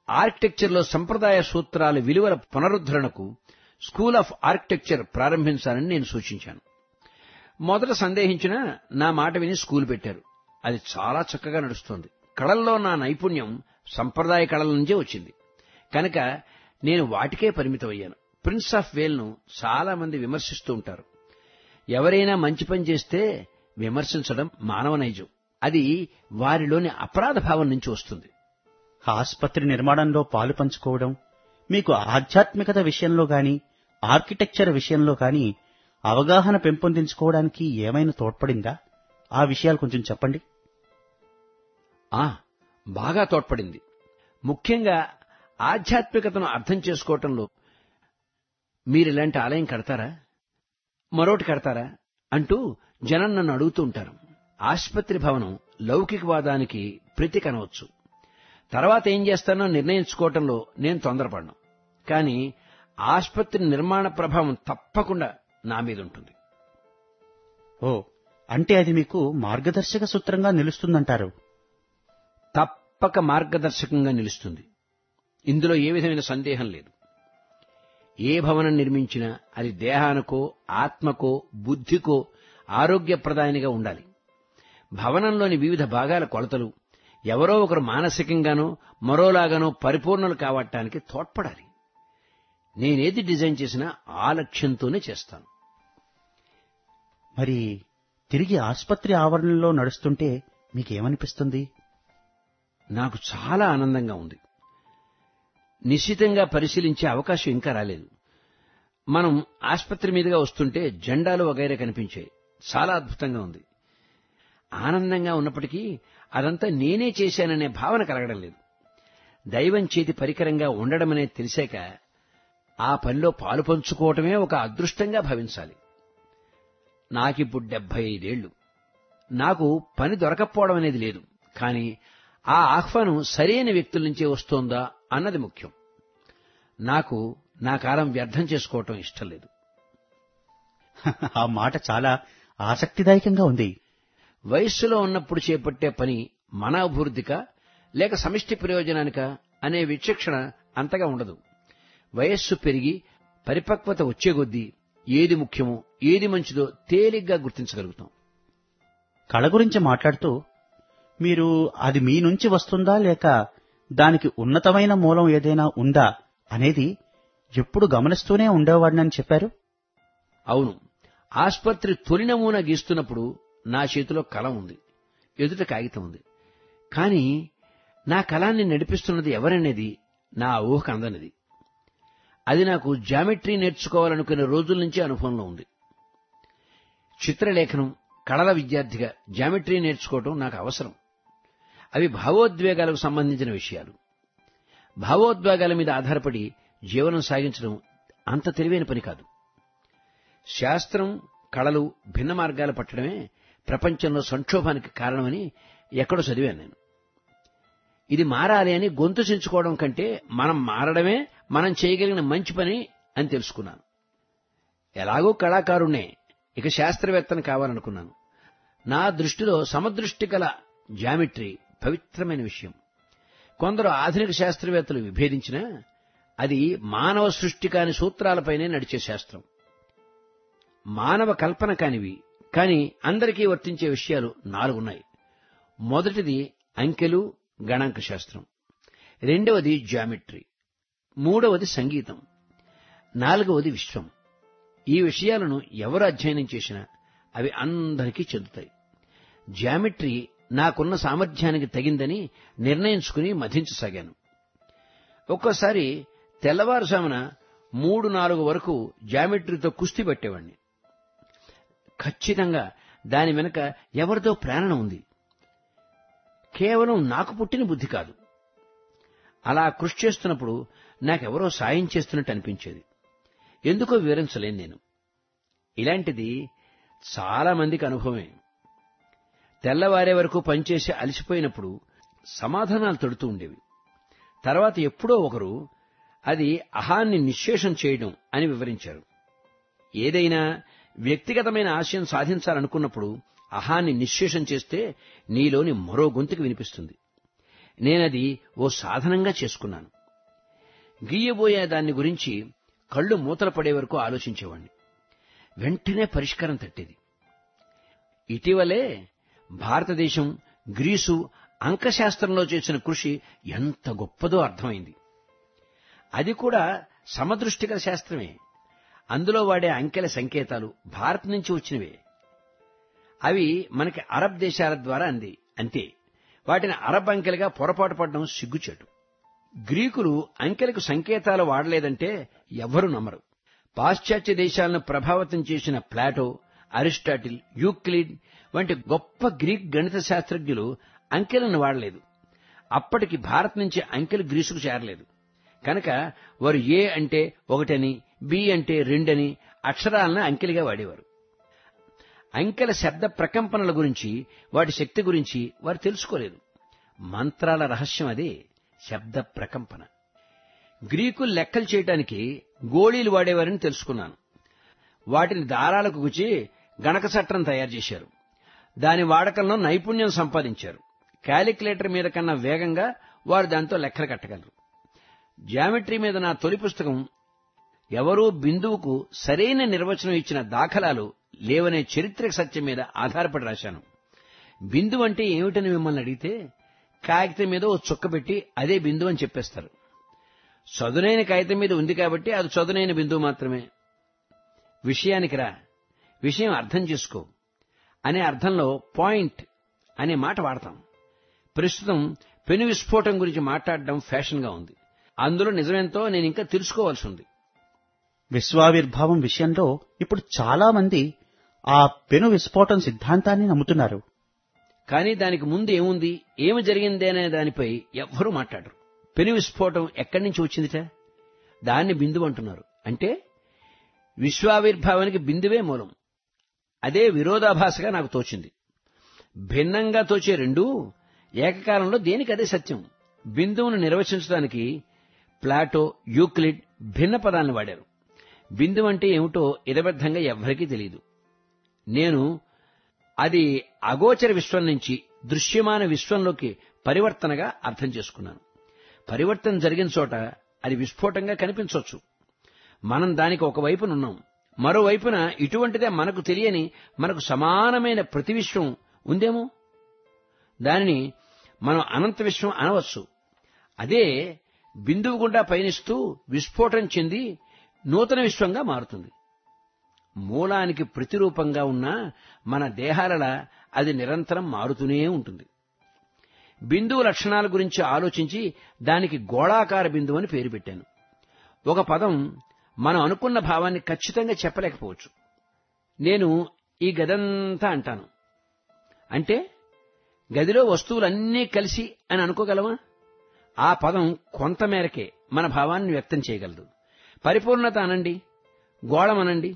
ఆర్కిటెక్చర్లో సంప్రదాయ సూత్రాల విలువల పునరుద్ధరణకు స్కూల్ ఆఫ్ ఆర్కిటెక్చర్ ప్రారంభించాలని నేను సూచించాను మొదట సందేహించిన నా మాట విని స్కూల్ పెట్టారు అది చాలా చక్కగా నడుస్తోంది కళల్లో నా నైపుణ్యం సంప్రదాయ కళల నుంచే వచ్చింది కనుక నేను వాటికే పరిమితమయ్యాను ప్రిన్స్ ఆఫ్ వేల్ను చాలా మంది విమర్శిస్తూ ఉంటారు ఎవరైనా మంచి పని చేస్తే విమర్శించడం మానవ నైజం అది వారిలోని అపరాధ భావం నుంచి వస్తుంది ఆసుపత్రి నిర్మాణంలో పాలు పంచుకోవడం మీకు ఆధ్యాత్మికత విషయంలో గాని ఆర్కిటెక్చర్ విషయంలో గాని అవగాహన పెంపొందించుకోవడానికి ఏమైనా తోడ్పడిందా ఆ విషయాలు కొంచెం చెప్పండి ఆ బాగా తోడ్పడింది ముఖ్యంగా ఆధ్యాత్మికతను అర్థం చేసుకోవటంలో మీరిలాంటి ఆలయం కడతారా మరోటి కడతారా అంటూ జనం నన్ను అడుగుతూ ఉంటారు ఆసుపత్రి భవనం లౌకికవాదానికి ప్రతి కనవచ్చు తర్వాత ఏం చేస్తానో నిర్ణయించుకోవటంలో నేను తొందరపడను కానీ ఆసుపత్రి నిర్మాణ ప్రభావం తప్పకుండా నా మీద ఉంటుంది ఓ అంటే అది మీకు మార్గదర్శక సూత్రంగా నిలుస్తుందంటారు తప్పక మార్గదర్శకంగా నిలుస్తుంది ఇందులో ఏ విధమైన సందేహం లేదు ఏ భవనం నిర్మించినా అది దేహానికో ఆత్మకో బుద్ధికో ఆరోగ్యప్రదాయనిగా ఉండాలి భవనంలోని వివిధ భాగాల కొలతలు ఎవరో ఒకరు మానసికంగానో మరోలాగానో పరిపూర్ణలు కావటానికి తోడ్పడాలి నేనేది డిజైన్ చేసినా ఆ లక్ష్యంతోనే చేస్తాను మరి తిరిగి ఆసుపత్రి ఆవరణలో నడుస్తుంటే మీకేమనిపిస్తుంది నాకు చాలా ఆనందంగా ఉంది నిశ్చితంగా పరిశీలించే అవకాశం ఇంకా రాలేదు మనం ఆసుపత్రి మీదుగా వస్తుంటే జెండాలు వగైరా కనిపించాయి చాలా అద్భుతంగా ఉంది ఆనందంగా ఉన్నప్పటికీ అదంతా నేనే చేశాననే భావన కలగడం లేదు దైవం చేతి పరికరంగా ఉండడమనే తెలిసాక ఆ పనిలో పాలు పంచుకోవటమే ఒక అదృష్టంగా భావించాలి నాకిప్పుడు డెబ్బై ఐదేళ్లు నాకు పని దొరకపోవడం అనేది లేదు కానీ ఆ ఆహ్వానం సరైన వ్యక్తుల నుంచే వస్తోందా అన్నది ముఖ్యం నాకు నా కాలం వ్యర్థం చేసుకోవటం ఇష్టం లేదు ఆ మాట చాలా ఆసక్తిదాయకంగా ఉంది వయస్సులో ఉన్నప్పుడు చేపట్టే పని మన అభివృద్ధికా లేక సమిష్టి ప్రయోజనానికా అనే విచక్షణ అంతగా ఉండదు వయస్సు పెరిగి పరిపక్వత వచ్చే కొద్దీ ఏది ముఖ్యమో ఏది మంచిదో తేలిగ్గా గుర్తించగలుగుతాం కళ గురించి మాట్లాడుతూ మీరు అది మీ నుంచి వస్తుందా లేక దానికి ఉన్నతమైన మూలం ఏదైనా ఉందా అనేది ఎప్పుడు గమనిస్తూనే ఉండేవాడినని చెప్పారు అవును ఆస్పత్రి తొలి నమూనా గీస్తున్నప్పుడు నా చేతిలో కలం ఉంది ఎదుట కాగితం ఉంది కానీ నా కళాన్ని నడిపిస్తున్నది ఎవరనేది నా ఊహకు అందనిది అది నాకు జామెట్రీ నేర్చుకోవాలనుకునే రోజుల నుంచి అనుభవంలో ఉంది చిత్రలేఖనం కళల విద్యార్థిగా జామెట్రీ నేర్చుకోవటం నాకు అవసరం అవి భావోద్వేగాలకు సంబంధించిన విషయాలు భావోద్వేగాల మీద ఆధారపడి జీవనం సాగించడం అంత తెలివైన పని కాదు శాస్త్రం కళలు భిన్న మార్గాలు పట్టడమే ప్రపంచంలో సంక్షోభానికి కారణమని ఎక్కడో చదివాను నేను ఇది మారాలి అని గొంతు చించుకోవడం కంటే మనం మారడమే మనం చేయగలిగిన మంచి పని అని తెలుసుకున్నాను ఎలాగో కళాకారుణ్ణే ఇక శాస్త్రవేత్తను కావాలనుకున్నాను నా దృష్టిలో సమదృష్టి గల జామెట్రీ పవిత్రమైన విషయం కొందరు ఆధునిక శాస్త్రవేత్తలు విభేదించినా అది మానవ సృష్టి కాని సూత్రాలపైనే నడిచే శాస్త్రం మానవ కల్పన కానివి కాని అందరికీ వర్తించే విషయాలు నాలుగున్నాయి మొదటిది అంకెలు గణాంక శాస్త్రం రెండవది జామెట్రీ మూడవది సంగీతం నాలుగవది విశ్వం ఈ విషయాలను ఎవరు అధ్యయనం చేసినా అవి అందరికీ చెందుతాయి జామెట్రీ నాకున్న సామర్థ్యానికి తగిందని నిర్ణయించుకుని మధించసాగాను ఒక్కోసారి తెల్లవారుజామున మూడు నాలుగు వరకు జామెట్రీతో కుస్తీ పట్టేవాణ్ణి ఖచ్చితంగా దాని వెనుక ఎవరిదో ప్రేరణ ఉంది కేవలం నాకు పుట్టిన బుద్ధి కాదు అలా కృషి చేస్తున్నప్పుడు నాకెవరో సాయం చేస్తున్నట్టు అనిపించేది ఎందుకో వివరించలేను నేను ఇలాంటిది చాలా మందికి అనుభవమే తెల్లవారే వరకు పనిచేసి అలసిపోయినప్పుడు సమాధానాలు తడుతూ ఉండేవి తర్వాత ఎప్పుడో ఒకరు అది అహాన్ని నిశ్శేషం చేయడం అని వివరించారు ఏదైనా వ్యక్తిగతమైన ఆశయం సాధించాలనుకున్నప్పుడు అహాన్ని నిశ్శేషం చేస్తే నీలోని మరో గొంతుకు వినిపిస్తుంది నేనది ఓ సాధనంగా చేసుకున్నాను గీయబోయే దాన్ని గురించి కళ్ళు మూతలు పడే వరకు ఆలోచించేవాణ్ణి వెంటనే పరిష్కారం తట్టేది ఇటీవలే భారతదేశం గ్రీసు అంకశాస్త్రంలో చేసిన కృషి ఎంత గొప్పదో అర్థమైంది అది కూడా సమదృష్టికర శాస్త్రమే అందులో వాడే అంకెల సంకేతాలు భారత్ నుంచి వచ్చినవే అవి మనకి అరబ్ దేశాల ద్వారా అంది అంతే వాటిని అరబ్ అంకెలుగా పొరపాటు పడడం సిగ్గుచేటు గ్రీకులు అంకెలకు సంకేతాలు వాడలేదంటే ఎవ్వరూ నమ్మరు పాశ్చాత్య దేశాలను ప్రభావితం చేసిన ప్లాటో అరిస్టాటిల్ యూక్లిడ్ వంటి గొప్ప గ్రీక్ గణిత శాస్త్రజ్ఞులు అంకెలను వాడలేదు అప్పటికి భారత్ నుంచి అంకెలు గ్రీసుకు చేరలేదు కనుక వారు ఏ అంటే ఒకటని బి అంటే రెండని అక్షరాలను అంకెలుగా వాడేవారు అంకెల శబ్ద ప్రకంపనల గురించి వాటి శక్తి గురించి వారు తెలుసుకోలేదు మంత్రాల రహస్యం అదే శబ్ద ప్రకంపన గ్రీకులు లెక్కలు చేయటానికి గోళీలు వాడేవారని తెలుసుకున్నాను వాటిని దారాలకు గుచి గణక చట్టం తయారు చేశారు దాని వాడకంలో నైపుణ్యం సంపాదించారు క్యాలిక్యులేటర్ మీద కన్నా వేగంగా వారు దాంతో లెక్కలు కట్టగలరు జామెట్రీ మీద నా తొలి పుస్తకం ఎవరూ బిందువుకు సరైన నిర్వచనం ఇచ్చిన దాఖలాలు లేవనే చరిత్రక సత్యం మీద ఆధారపడి రాశాను బిందువు అంటే ఏమిటని మిమ్మల్ని అడిగితే కాగితం మీద ఓ చుక్క పెట్టి అదే బిందువు అని చెప్పేస్తారు చదునైన కాగితం మీద ఉంది కాబట్టి అది చదునైన బిందువు మాత్రమే విషయానికి రా విషయం అర్థం చేసుకో అనే అర్థంలో పాయింట్ అనే మాట వాడతాం ప్రస్తుతం పెను విస్ఫోటం గురించి మాట్లాడడం ఫ్యాషన్గా ఉంది అందులో నిజమేంతో నేను ఇంకా తెలుసుకోవాల్సి ఉంది విశ్వావిర్భావం విషయంలో ఇప్పుడు చాలా మంది ఆ పెను విస్ఫోటం సిద్ధాంతాన్ని నమ్ముతున్నారు కానీ దానికి ముందు ఏముంది ఏమి జరిగింది అనే దానిపై ఎవ్వరూ మాట్లాడరు పెను విస్ఫోటం ఎక్కడి నుంచి వచ్చిందిట దాన్ని బిందువు అంటున్నారు అంటే విశ్వావిర్భావానికి బిందువే మూలం అదే విరోధాభాసగా నాకు తోచింది భిన్నంగా తోచే రెండూ ఏకకాలంలో దేనికి అదే సత్యం బిందువును నిర్వచించడానికి ప్లాటో యూక్లిడ్ భిన్న పదాలను వాడారు బిందువు అంటే ఏమిటో ఇదబద్ధంగా ఎవ్వరికీ తెలియదు నేను అది అగోచర విశ్వం నుంచి దృశ్యమాన విశ్వంలోకి పరివర్తనగా అర్థం చేసుకున్నాను పరివర్తన జరిగిన చోట అది విస్ఫోటంగా కనిపించవచ్చు మనం దానికి ఒకవైపునున్నాం మరోవైపున ఇటువంటిదే మనకు తెలియని మనకు సమానమైన ప్రతి విశ్వం ఉందేమో దానిని మనం అనంత విశ్వం అనవచ్చు అదే బిందువు గుండా పయనిస్తూ విస్ఫోటం చెంది నూతన విశ్వంగా మారుతుంది మూలానికి ప్రతిరూపంగా ఉన్న మన దేహాలలా అది నిరంతరం మారుతూనే ఉంటుంది బిందువు లక్షణాల గురించి ఆలోచించి దానికి గోళాకార బిందువు అని పేరు పెట్టాను ఒక పదం మనం అనుకున్న భావాన్ని ఖచ్చితంగా చెప్పలేకపోవచ్చు నేను ఈ గదంతా అంటాను అంటే గదిలో వస్తువులన్నీ కలిసి అని అనుకోగలమా ఆ పదం కొంతమేరకే మన భావాన్ని వ్యక్తం చేయగలదు పరిపూర్ణత అనండి గోళమనండి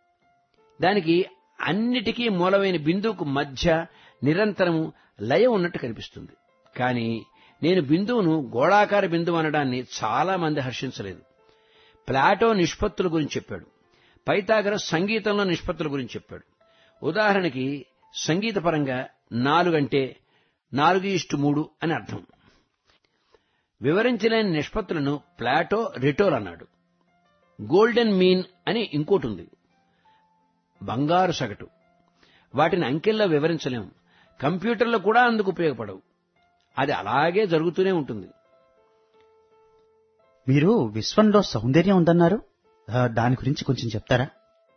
దానికి అన్నిటికీ మూలమైన బిందువుకు మధ్య నిరంతరము లయ ఉన్నట్టు కనిపిస్తుంది కానీ నేను బిందువును గోళాకార బిందువు అనడాన్ని చాలా మంది హర్షించలేదు ప్లాటో నిష్పత్తుల గురించి చెప్పాడు పైతాగరస్ సంగీతంలో నిష్పత్తుల గురించి చెప్పాడు ఉదాహరణకి సంగీతపరంగా నాలుగంటే నాలుగు ఇష్టు మూడు అని అర్థం వివరించలేని నిష్పత్తులను ప్లాటో రిటోల్ అన్నాడు గోల్డెన్ మీన్ అని ఇంకోటి ఉంది బంగారు సగటు వాటిని అంకెల్లో వివరించలేం కంప్యూటర్లు కూడా అందుకు ఉపయోగపడవు అది అలాగే జరుగుతూనే ఉంటుంది మీరు విశ్వంలో సౌందర్యం ఉందన్నారు ఆ, దాని గురించి కొంచెం చెప్తారా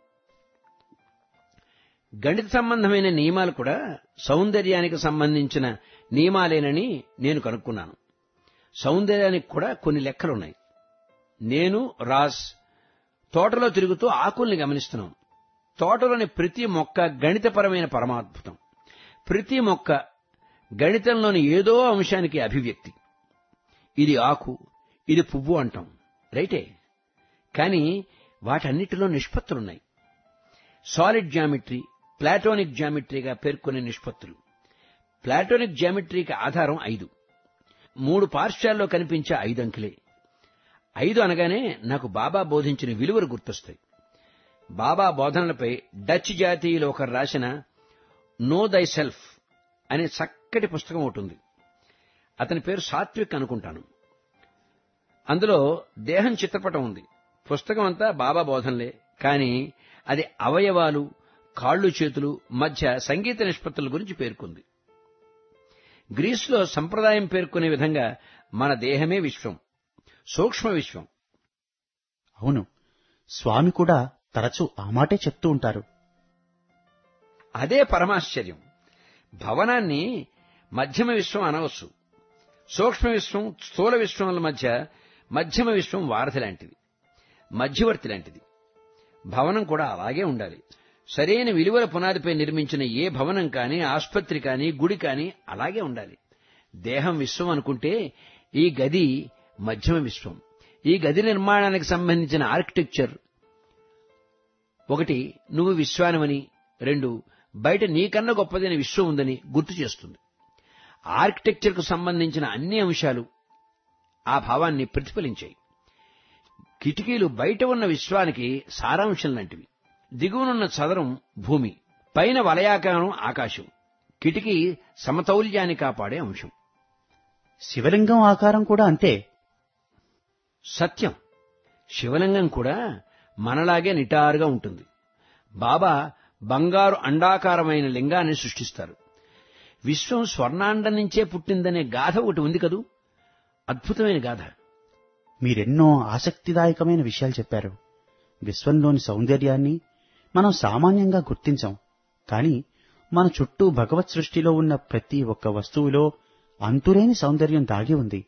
గణిత సంబంధమైన నియమాలు కూడా సౌందర్యానికి సంబంధించిన నియమాలేనని నేను కనుక్కున్నాను సౌందర్యానికి కూడా కొన్ని లెక్కలున్నాయి నేను రాస్ తోటలో తిరుగుతూ ఆకుల్ని గమనిస్తున్నాం తోటలోని ప్రతి మొక్క గణితపరమైన పరమాద్భుతం ప్రతి మొక్క గణితంలోని ఏదో అంశానికి అభివ్యక్తి ఇది ఆకు ఇది పువ్వు అంటాం రైటే కానీ వాటన్నిటిలో నిష్పత్తులున్నాయి సాలిడ్ జామెట్రీ ప్లాటోనిక్ జామెట్రీగా పేర్కొనే నిష్పత్తులు ప్లాటోనిక్ జామెట్రీకి ఆధారం ఐదు మూడు పార్శ్వాల్లో కనిపించే ఐదు అంకెలే ఐదు అనగానే నాకు బాబా బోధించిన విలువలు గుర్తొస్తాయి బాబా బోధనలపై డచ్ జాతీయులు ఒకరు రాసిన నో దై సెల్ఫ్ అనే చక్కటి పుస్తకం ఒకటి ఉంది అతని పేరు సాత్విక్ అనుకుంటాను అందులో దేహం చిత్రపటం ఉంది పుస్తకం అంతా బాబా బోధనలే కానీ అది అవయవాలు కాళ్ళు చేతులు మధ్య సంగీత నిష్పత్తుల గురించి పేర్కొంది గ్రీసులో సంప్రదాయం పేర్కొనే విధంగా మన దేహమే విశ్వం సూక్ష్మ విశ్వం అవును స్వామి కూడా తరచూ ఆ మాటే చెప్తూ ఉంటారు అదే పరమాశ్చర్యం భవనాన్ని మధ్యమ విశ్వం అనవచ్చు సూక్ష్మ విశ్వం స్థూల విశ్వముల మధ్య మధ్యమ విశ్వం వారధి లాంటిది మధ్యవర్తి లాంటిది భవనం కూడా అలాగే ఉండాలి సరైన విలువల పునాదిపై నిర్మించిన ఏ భవనం కానీ ఆసుపత్రి కానీ గుడి కానీ అలాగే ఉండాలి దేహం విశ్వం అనుకుంటే ఈ గది మధ్యమ విశ్వం ఈ గది నిర్మాణానికి సంబంధించిన ఆర్కిటెక్చర్ ఒకటి నువ్వు విశ్వానమని రెండు బయట నీకన్నా గొప్పదైన విశ్వం ఉందని గుర్తు చేస్తుంది ఆర్కిటెక్చర్కు సంబంధించిన అన్ని అంశాలు ఆ భావాన్ని ప్రతిఫలించాయి కిటికీలు బయట ఉన్న విశ్వానికి సారాంశం లాంటివి దిగువనున్న చదరం భూమి పైన వలయాకారం ఆకాశం కిటికీ సమతౌల్యాన్ని కాపాడే అంశం శివలింగం ఆకారం కూడా అంతే సత్యం శివలింగం కూడా మనలాగే నిటారుగా ఉంటుంది బాబా బంగారు అండాకారమైన లింగాన్ని సృష్టిస్తారు విశ్వం స్వర్ణాండం నుంచే పుట్టిందనే గాథ ఒకటి ఉంది కదూ అద్భుతమైన గాథ మీరెన్నో ఆసక్తిదాయకమైన విషయాలు చెప్పారు విశ్వంలోని సౌందర్యాన్ని మనం సామాన్యంగా గుర్తించాం కానీ మన చుట్టూ భగవత్ సృష్టిలో ఉన్న ప్రతి ఒక్క వస్తువులో అంతులేని సౌందర్యం దాగి ఉంది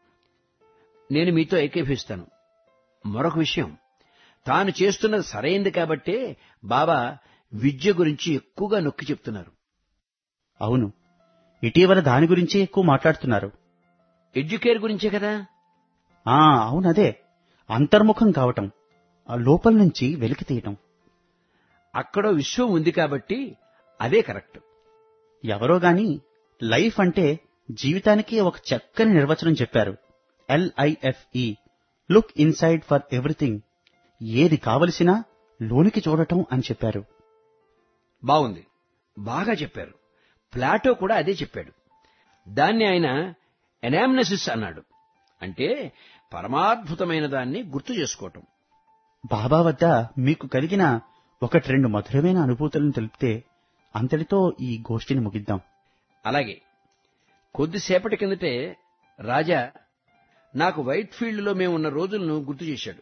నేను మీతో ఏకీభిస్తాను మరొక విషయం తాను చేస్తున్నది సరైంది కాబట్టే బాబా విద్య గురించి ఎక్కువగా నొక్కి చెప్తున్నారు అవును ఇటీవల దాని గురించే ఎక్కువ మాట్లాడుతున్నారు ఎడ్యుకేర్ గురించే కదా ఆ అవునదే అంతర్ముఖం కావటం ఆ లోపల నుంచి వెలికి తీయటం అక్కడో విశ్వం ఉంది కాబట్టి అదే కరెక్ట్ ఎవరో గాని లైఫ్ అంటే జీవితానికి ఒక చక్కని నిర్వచనం చెప్పారు L I F E look inside for everything ఏది కావలసినా లోనికి చూడటం అని చెప్పారు బాగుంది బాగా చెప్పారు ప్లాటో కూడా అదే చెప్పాడు దాన్ని ఆయన ఎనామ్నసిస్ అన్నాడు అంటే పరమాద్భుతమైన దాన్ని గుర్తు చేసుకోవటం బాబా వద్ద మీకు కలిగిన ఒకటి రెండు మధురమైన అనుభూతులను తెలిపితే అంతటితో ఈ గోష్ఠిని ముగిద్దాం అలాగే కొద్దిసేపటి కిందటే రాజా నాకు వైట్ ఫీల్డ్లో మేము ఉన్న రోజులను గుర్తు చేశాడు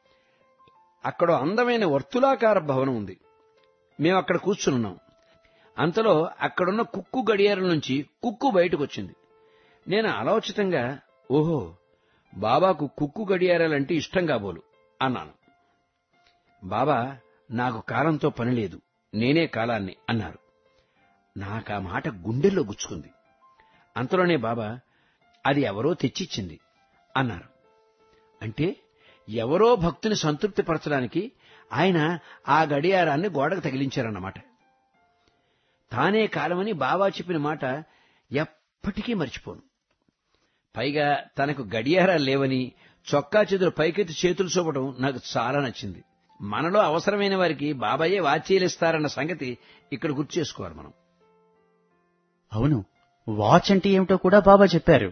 అక్కడ అందమైన వర్తులాకార భవనం ఉంది మేము అక్కడ కూర్చున్నాం అంతలో అక్కడున్న కుక్కు గడియారం నుంచి కుక్కు బయటకు వచ్చింది నేను ఆలోచితంగా ఓహో బాబాకు కుక్కు గడియారాలంటే ఇష్టం కాబోలు అన్నాను బాబా నాకు కాలంతో పని లేదు నేనే కాలాన్ని అన్నారు నాకు ఆ మాట గుండెల్లో గుచ్చుకుంది అంతలోనే బాబా అది ఎవరో తెచ్చిచ్చింది అన్నారు అంటే ఎవరో భక్తుని సంతృప్తిపరచడానికి ఆయన ఆ గడియారాన్ని గోడకు తగిలించారన్నమాట తానే కాలమని బాబా చెప్పిన మాట ఎప్పటికీ మర్చిపోను పైగా తనకు గడియారాలు లేవని చొక్కా చేతులు పైకెత్తి చేతులు చూపడం నాకు చాలా నచ్చింది మనలో అవసరమైన వారికి బాబాయే వాచీలిస్తారన్న సంగతి ఇక్కడ గుర్తు చేసుకోవాలి మనం అవును వాచ్ అంటే ఏమిటో కూడా బాబా చెప్పారు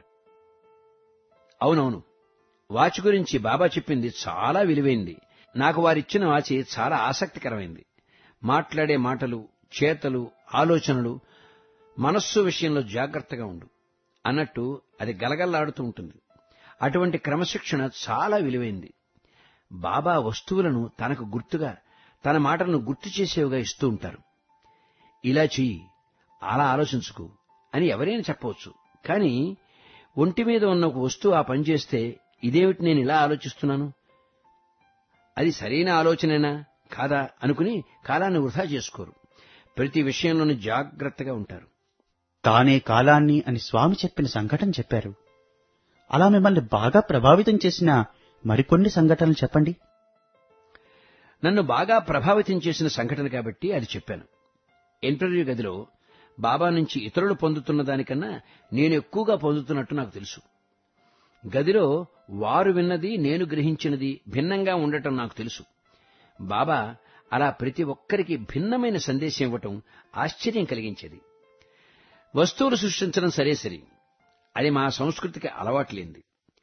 అవునవును వాచ్ గురించి బాబా చెప్పింది చాలా విలువైంది నాకు వారిచ్చిన వాచి చాలా ఆసక్తికరమైంది మాట్లాడే మాటలు చేతలు ఆలోచనలు మనస్సు విషయంలో జాగ్రత్తగా ఉండు అన్నట్టు అది గలగల్లాడుతూ ఉంటుంది అటువంటి క్రమశిక్షణ చాలా విలువైంది బాబా వస్తువులను తనకు గుర్తుగా తన మాటలను గుర్తు చేసేవిగా ఇస్తూ ఉంటారు ఇలా చెయ్యి అలా ఆలోచించుకు అని ఎవరైనా చెప్పవచ్చు కానీ ఒంటి మీద ఉన్న ఒక వస్తువు ఆ పని చేస్తే ఇదేమిటి నేను ఇలా ఆలోచిస్తున్నాను అది సరైన ఆలోచనేనా కాదా అనుకుని కాలాన్ని వృధా చేసుకోరు ప్రతి విషయంలోనూ జాగ్రత్తగా ఉంటారు తానే కాలాన్ని అని స్వామి చెప్పిన సంఘటన చెప్పారు అలా మిమ్మల్ని బాగా ప్రభావితం చేసిన మరికొన్ని సంఘటనలు చెప్పండి నన్ను బాగా ప్రభావితం చేసిన సంఘటన కాబట్టి అది చెప్పాను ఇంటర్వ్యూ గదిలో బాబా నుంచి ఇతరులు పొందుతున్న దానికన్నా నేను ఎక్కువగా పొందుతున్నట్టు నాకు తెలుసు గదిలో వారు విన్నది నేను గ్రహించినది భిన్నంగా ఉండటం నాకు తెలుసు బాబా అలా ప్రతి ఒక్కరికి భిన్నమైన సందేశం ఇవ్వటం ఆశ్చర్యం కలిగించేది వస్తువులు సృష్టించడం సరే సరి అది మా సంస్కృతికి అలవాట్లేంది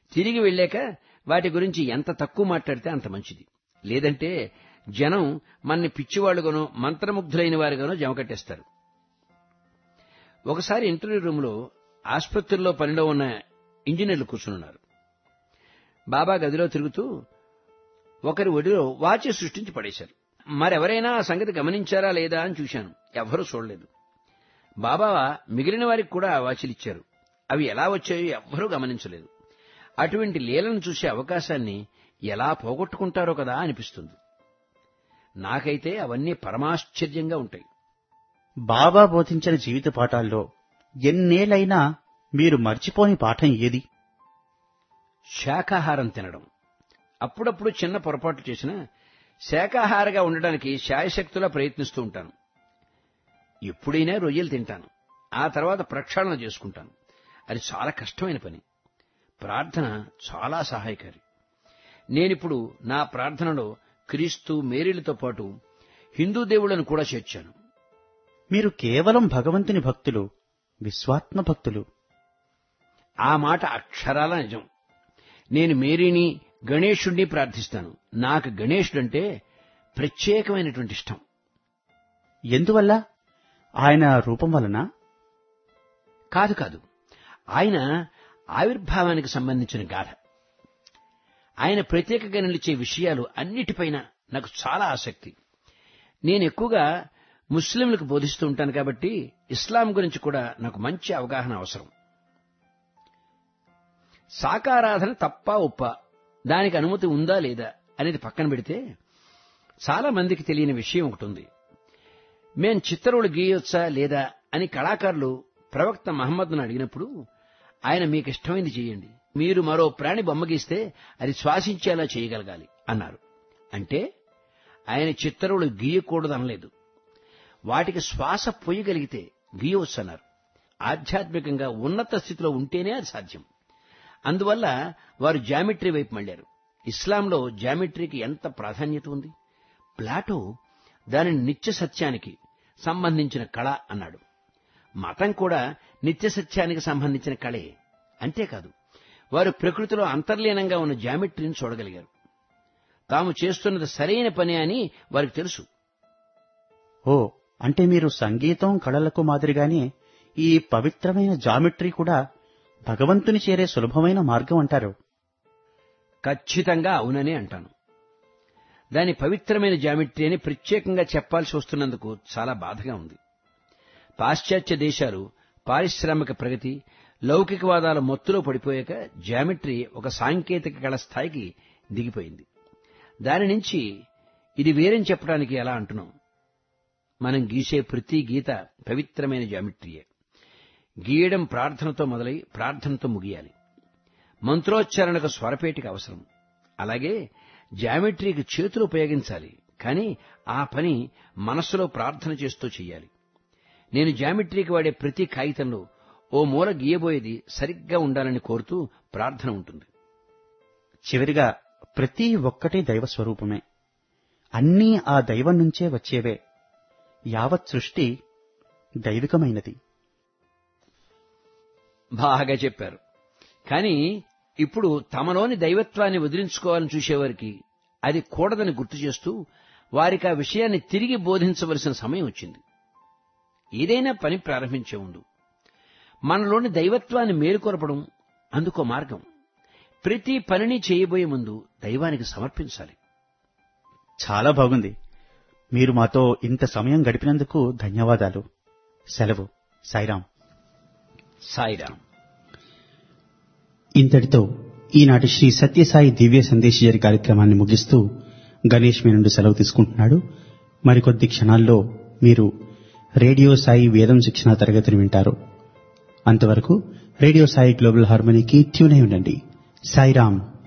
తిరిగి వెళ్ళాక వాటి గురించి ఎంత తక్కువ మాట్లాడితే అంత మంచిది లేదంటే జనం మన్ని పిచ్చివాళ్లుగానో మంత్రముగ్ధులైన వారుగానో జమకట్టేస్తారు ఒకసారి ఇంటర్వ్యూ రూమ్లో ఆసుపత్రిలో పనిలో ఉన్న ఇంజనీర్లు కూర్చున్నారు బాబా గదిలో తిరుగుతూ ఒకరి ఒడిలో వాచి సృష్టించి పడేశారు మరెవరైనా ఆ సంగతి గమనించారా లేదా అని చూశాను ఎవ్వరూ చూడలేదు బాబా మిగిలిన వారికి కూడా ఆ వాచిలు ఇచ్చారు అవి ఎలా వచ్చాయో ఎవ్వరూ గమనించలేదు అటువంటి లీలను చూసే అవకాశాన్ని ఎలా పోగొట్టుకుంటారో కదా అనిపిస్తుంది నాకైతే అవన్నీ పరమాశ్చర్యంగా ఉంటాయి బాబా బోధించిన జీవిత పాఠాల్లో ఎన్నేళ్లైనా మీరు మర్చిపోని పాఠం ఏది శాకాహారం తినడం అప్పుడప్పుడు చిన్న పొరపాటు చేసినా శాకాహారగా ఉండడానికి శాయశక్తులా ప్రయత్నిస్తూ ఉంటాను ఎప్పుడైనా రొయ్యలు తింటాను ఆ తర్వాత ప్రక్షాళన చేసుకుంటాను అది చాలా కష్టమైన పని ప్రార్థన చాలా సహాయకారి నేనిప్పుడు నా ప్రార్థనలో క్రీస్తు మేరీలతో పాటు హిందూ దేవుళ్లను కూడా చేర్చాను మీరు కేవలం భగవంతుని భక్తులు విశ్వాత్మ భక్తులు ఆ మాట అక్షరాల నిజం నేను మేరీని గణేశుణ్ణి ప్రార్థిస్తాను నాకు గణేశుడంటే ప్రత్యేకమైనటువంటి ఇష్టం ఎందువల్ల ఆయన రూపం వలన కాదు కాదు ఆయన ఆవిర్భావానికి సంబంధించిన గాథ ఆయన ప్రత్యేకంగా నిలిచే విషయాలు అన్నిటిపైన నాకు చాలా ఆసక్తి నేను ఎక్కువగా ముస్లింలకు బోధిస్తూ ఉంటాను కాబట్టి ఇస్లాం గురించి కూడా నాకు మంచి అవగాహన అవసరం సాకారాధన తప్పా ఉప్ప దానికి అనుమతి ఉందా లేదా అనేది పక్కన పెడితే చాలా మందికి తెలియని విషయం ఒకటి ఉంది మేం చిత్తరులు గీయొచ్చా లేదా అని కళాకారులు ప్రవక్త మహమ్మద్ను అడిగినప్పుడు ఆయన మీకు ఇష్టమైంది చేయండి మీరు మరో ప్రాణి బొమ్మ గీస్తే అది శ్వాసించేలా చేయగలగాలి అన్నారు అంటే ఆయన చిత్తరులు గీయకూడదు అనలేదు వాటికి శ్వాస పొయ్యగలిగితే గీయవచ్చు అన్నారు ఆధ్యాత్మికంగా ఉన్నత స్థితిలో ఉంటేనే అది సాధ్యం అందువల్ల వారు జామెట్రీ వైపు మళ్లారు ఇస్లాంలో జామెట్రీకి ఎంత ప్రాధాన్యత ఉంది ప్లాటో దానిని నిత్య సత్యానికి సంబంధించిన కళ అన్నాడు మతం కూడా నిత్య సత్యానికి సంబంధించిన కళే అంతేకాదు వారు ప్రకృతిలో అంతర్లీనంగా ఉన్న జామెట్రీని చూడగలిగారు తాము చేస్తున్నది సరైన పని అని వారికి తెలుసు ఓ అంటే మీరు సంగీతం కళలకు మాదిరిగానే ఈ పవిత్రమైన జామెట్రీ కూడా భగవంతుని చేరే సులభమైన మార్గం అంటారు ఖచ్చితంగా అవుననే అంటాను దాని పవిత్రమైన జామెట్రీ అని ప్రత్యేకంగా చెప్పాల్సి వస్తున్నందుకు చాలా బాధగా ఉంది పాశ్చాత్య దేశాలు పారిశ్రామిక ప్రగతి లౌకికవాదాల మొత్తులో పడిపోయాక జామెట్రీ ఒక సాంకేతిక కళ స్థాయికి దిగిపోయింది దాని నుంచి ఇది వేరని చెప్పడానికి ఎలా అంటున్నాం మనం గీసే ప్రతి గీత పవిత్రమైన జామెట్రీయే గీయడం ప్రార్థనతో మొదలై ప్రార్థనతో ముగియాలి మంత్రోచ్చారణకు స్వరపేటిక అవసరం అలాగే జామెట్రీకి చేతులు ఉపయోగించాలి కానీ ఆ పని మనస్సులో ప్రార్థన చేస్తూ చెయ్యాలి నేను జామెట్రీకి వాడే ప్రతి కాగితంలో ఓ మూల గీయబోయేది సరిగ్గా ఉండాలని కోరుతూ ప్రార్థన ఉంటుంది చివరిగా ప్రతి ఒక్కటి దైవ స్వరూపమే అన్నీ ఆ దైవం నుంచే వచ్చేవే యావత్ సృష్టి దైవికమైనది బాగా చెప్పారు కానీ ఇప్పుడు తమలోని దైవత్వాన్ని వదిలించుకోవాలని చూసేవారికి అది కూడదని గుర్తు చేస్తూ వారికి ఆ విషయాన్ని తిరిగి బోధించవలసిన సమయం వచ్చింది ఏదైనా పని ప్రారంభించే ముందు మనలోని దైవత్వాన్ని మేలుకొరపడం అందుకో మార్గం ప్రతి పనిని చేయబోయే ముందు దైవానికి సమర్పించాలి చాలా బాగుంది మీరు మాతో ఇంత సమయం గడిపినందుకు ధన్యవాదాలు సెలవు సాయిరాం సాయిరాం ఇంతటితో ఈనాటి శ్రీ సత్యసాయి దివ్య సందేశజరి కార్యక్రమాన్ని ముగిస్తూ గణేష్ మీ నుండి సెలవు తీసుకుంటున్నాడు మరికొద్ది క్షణాల్లో మీరు రేడియో సాయి వేదం శిక్షణ తరగతిని వింటారు అంతవరకు రేడియో సాయి గ్లోబల్ హార్మనీకి ట్యూన్ అయి ఉండండి సాయిరాం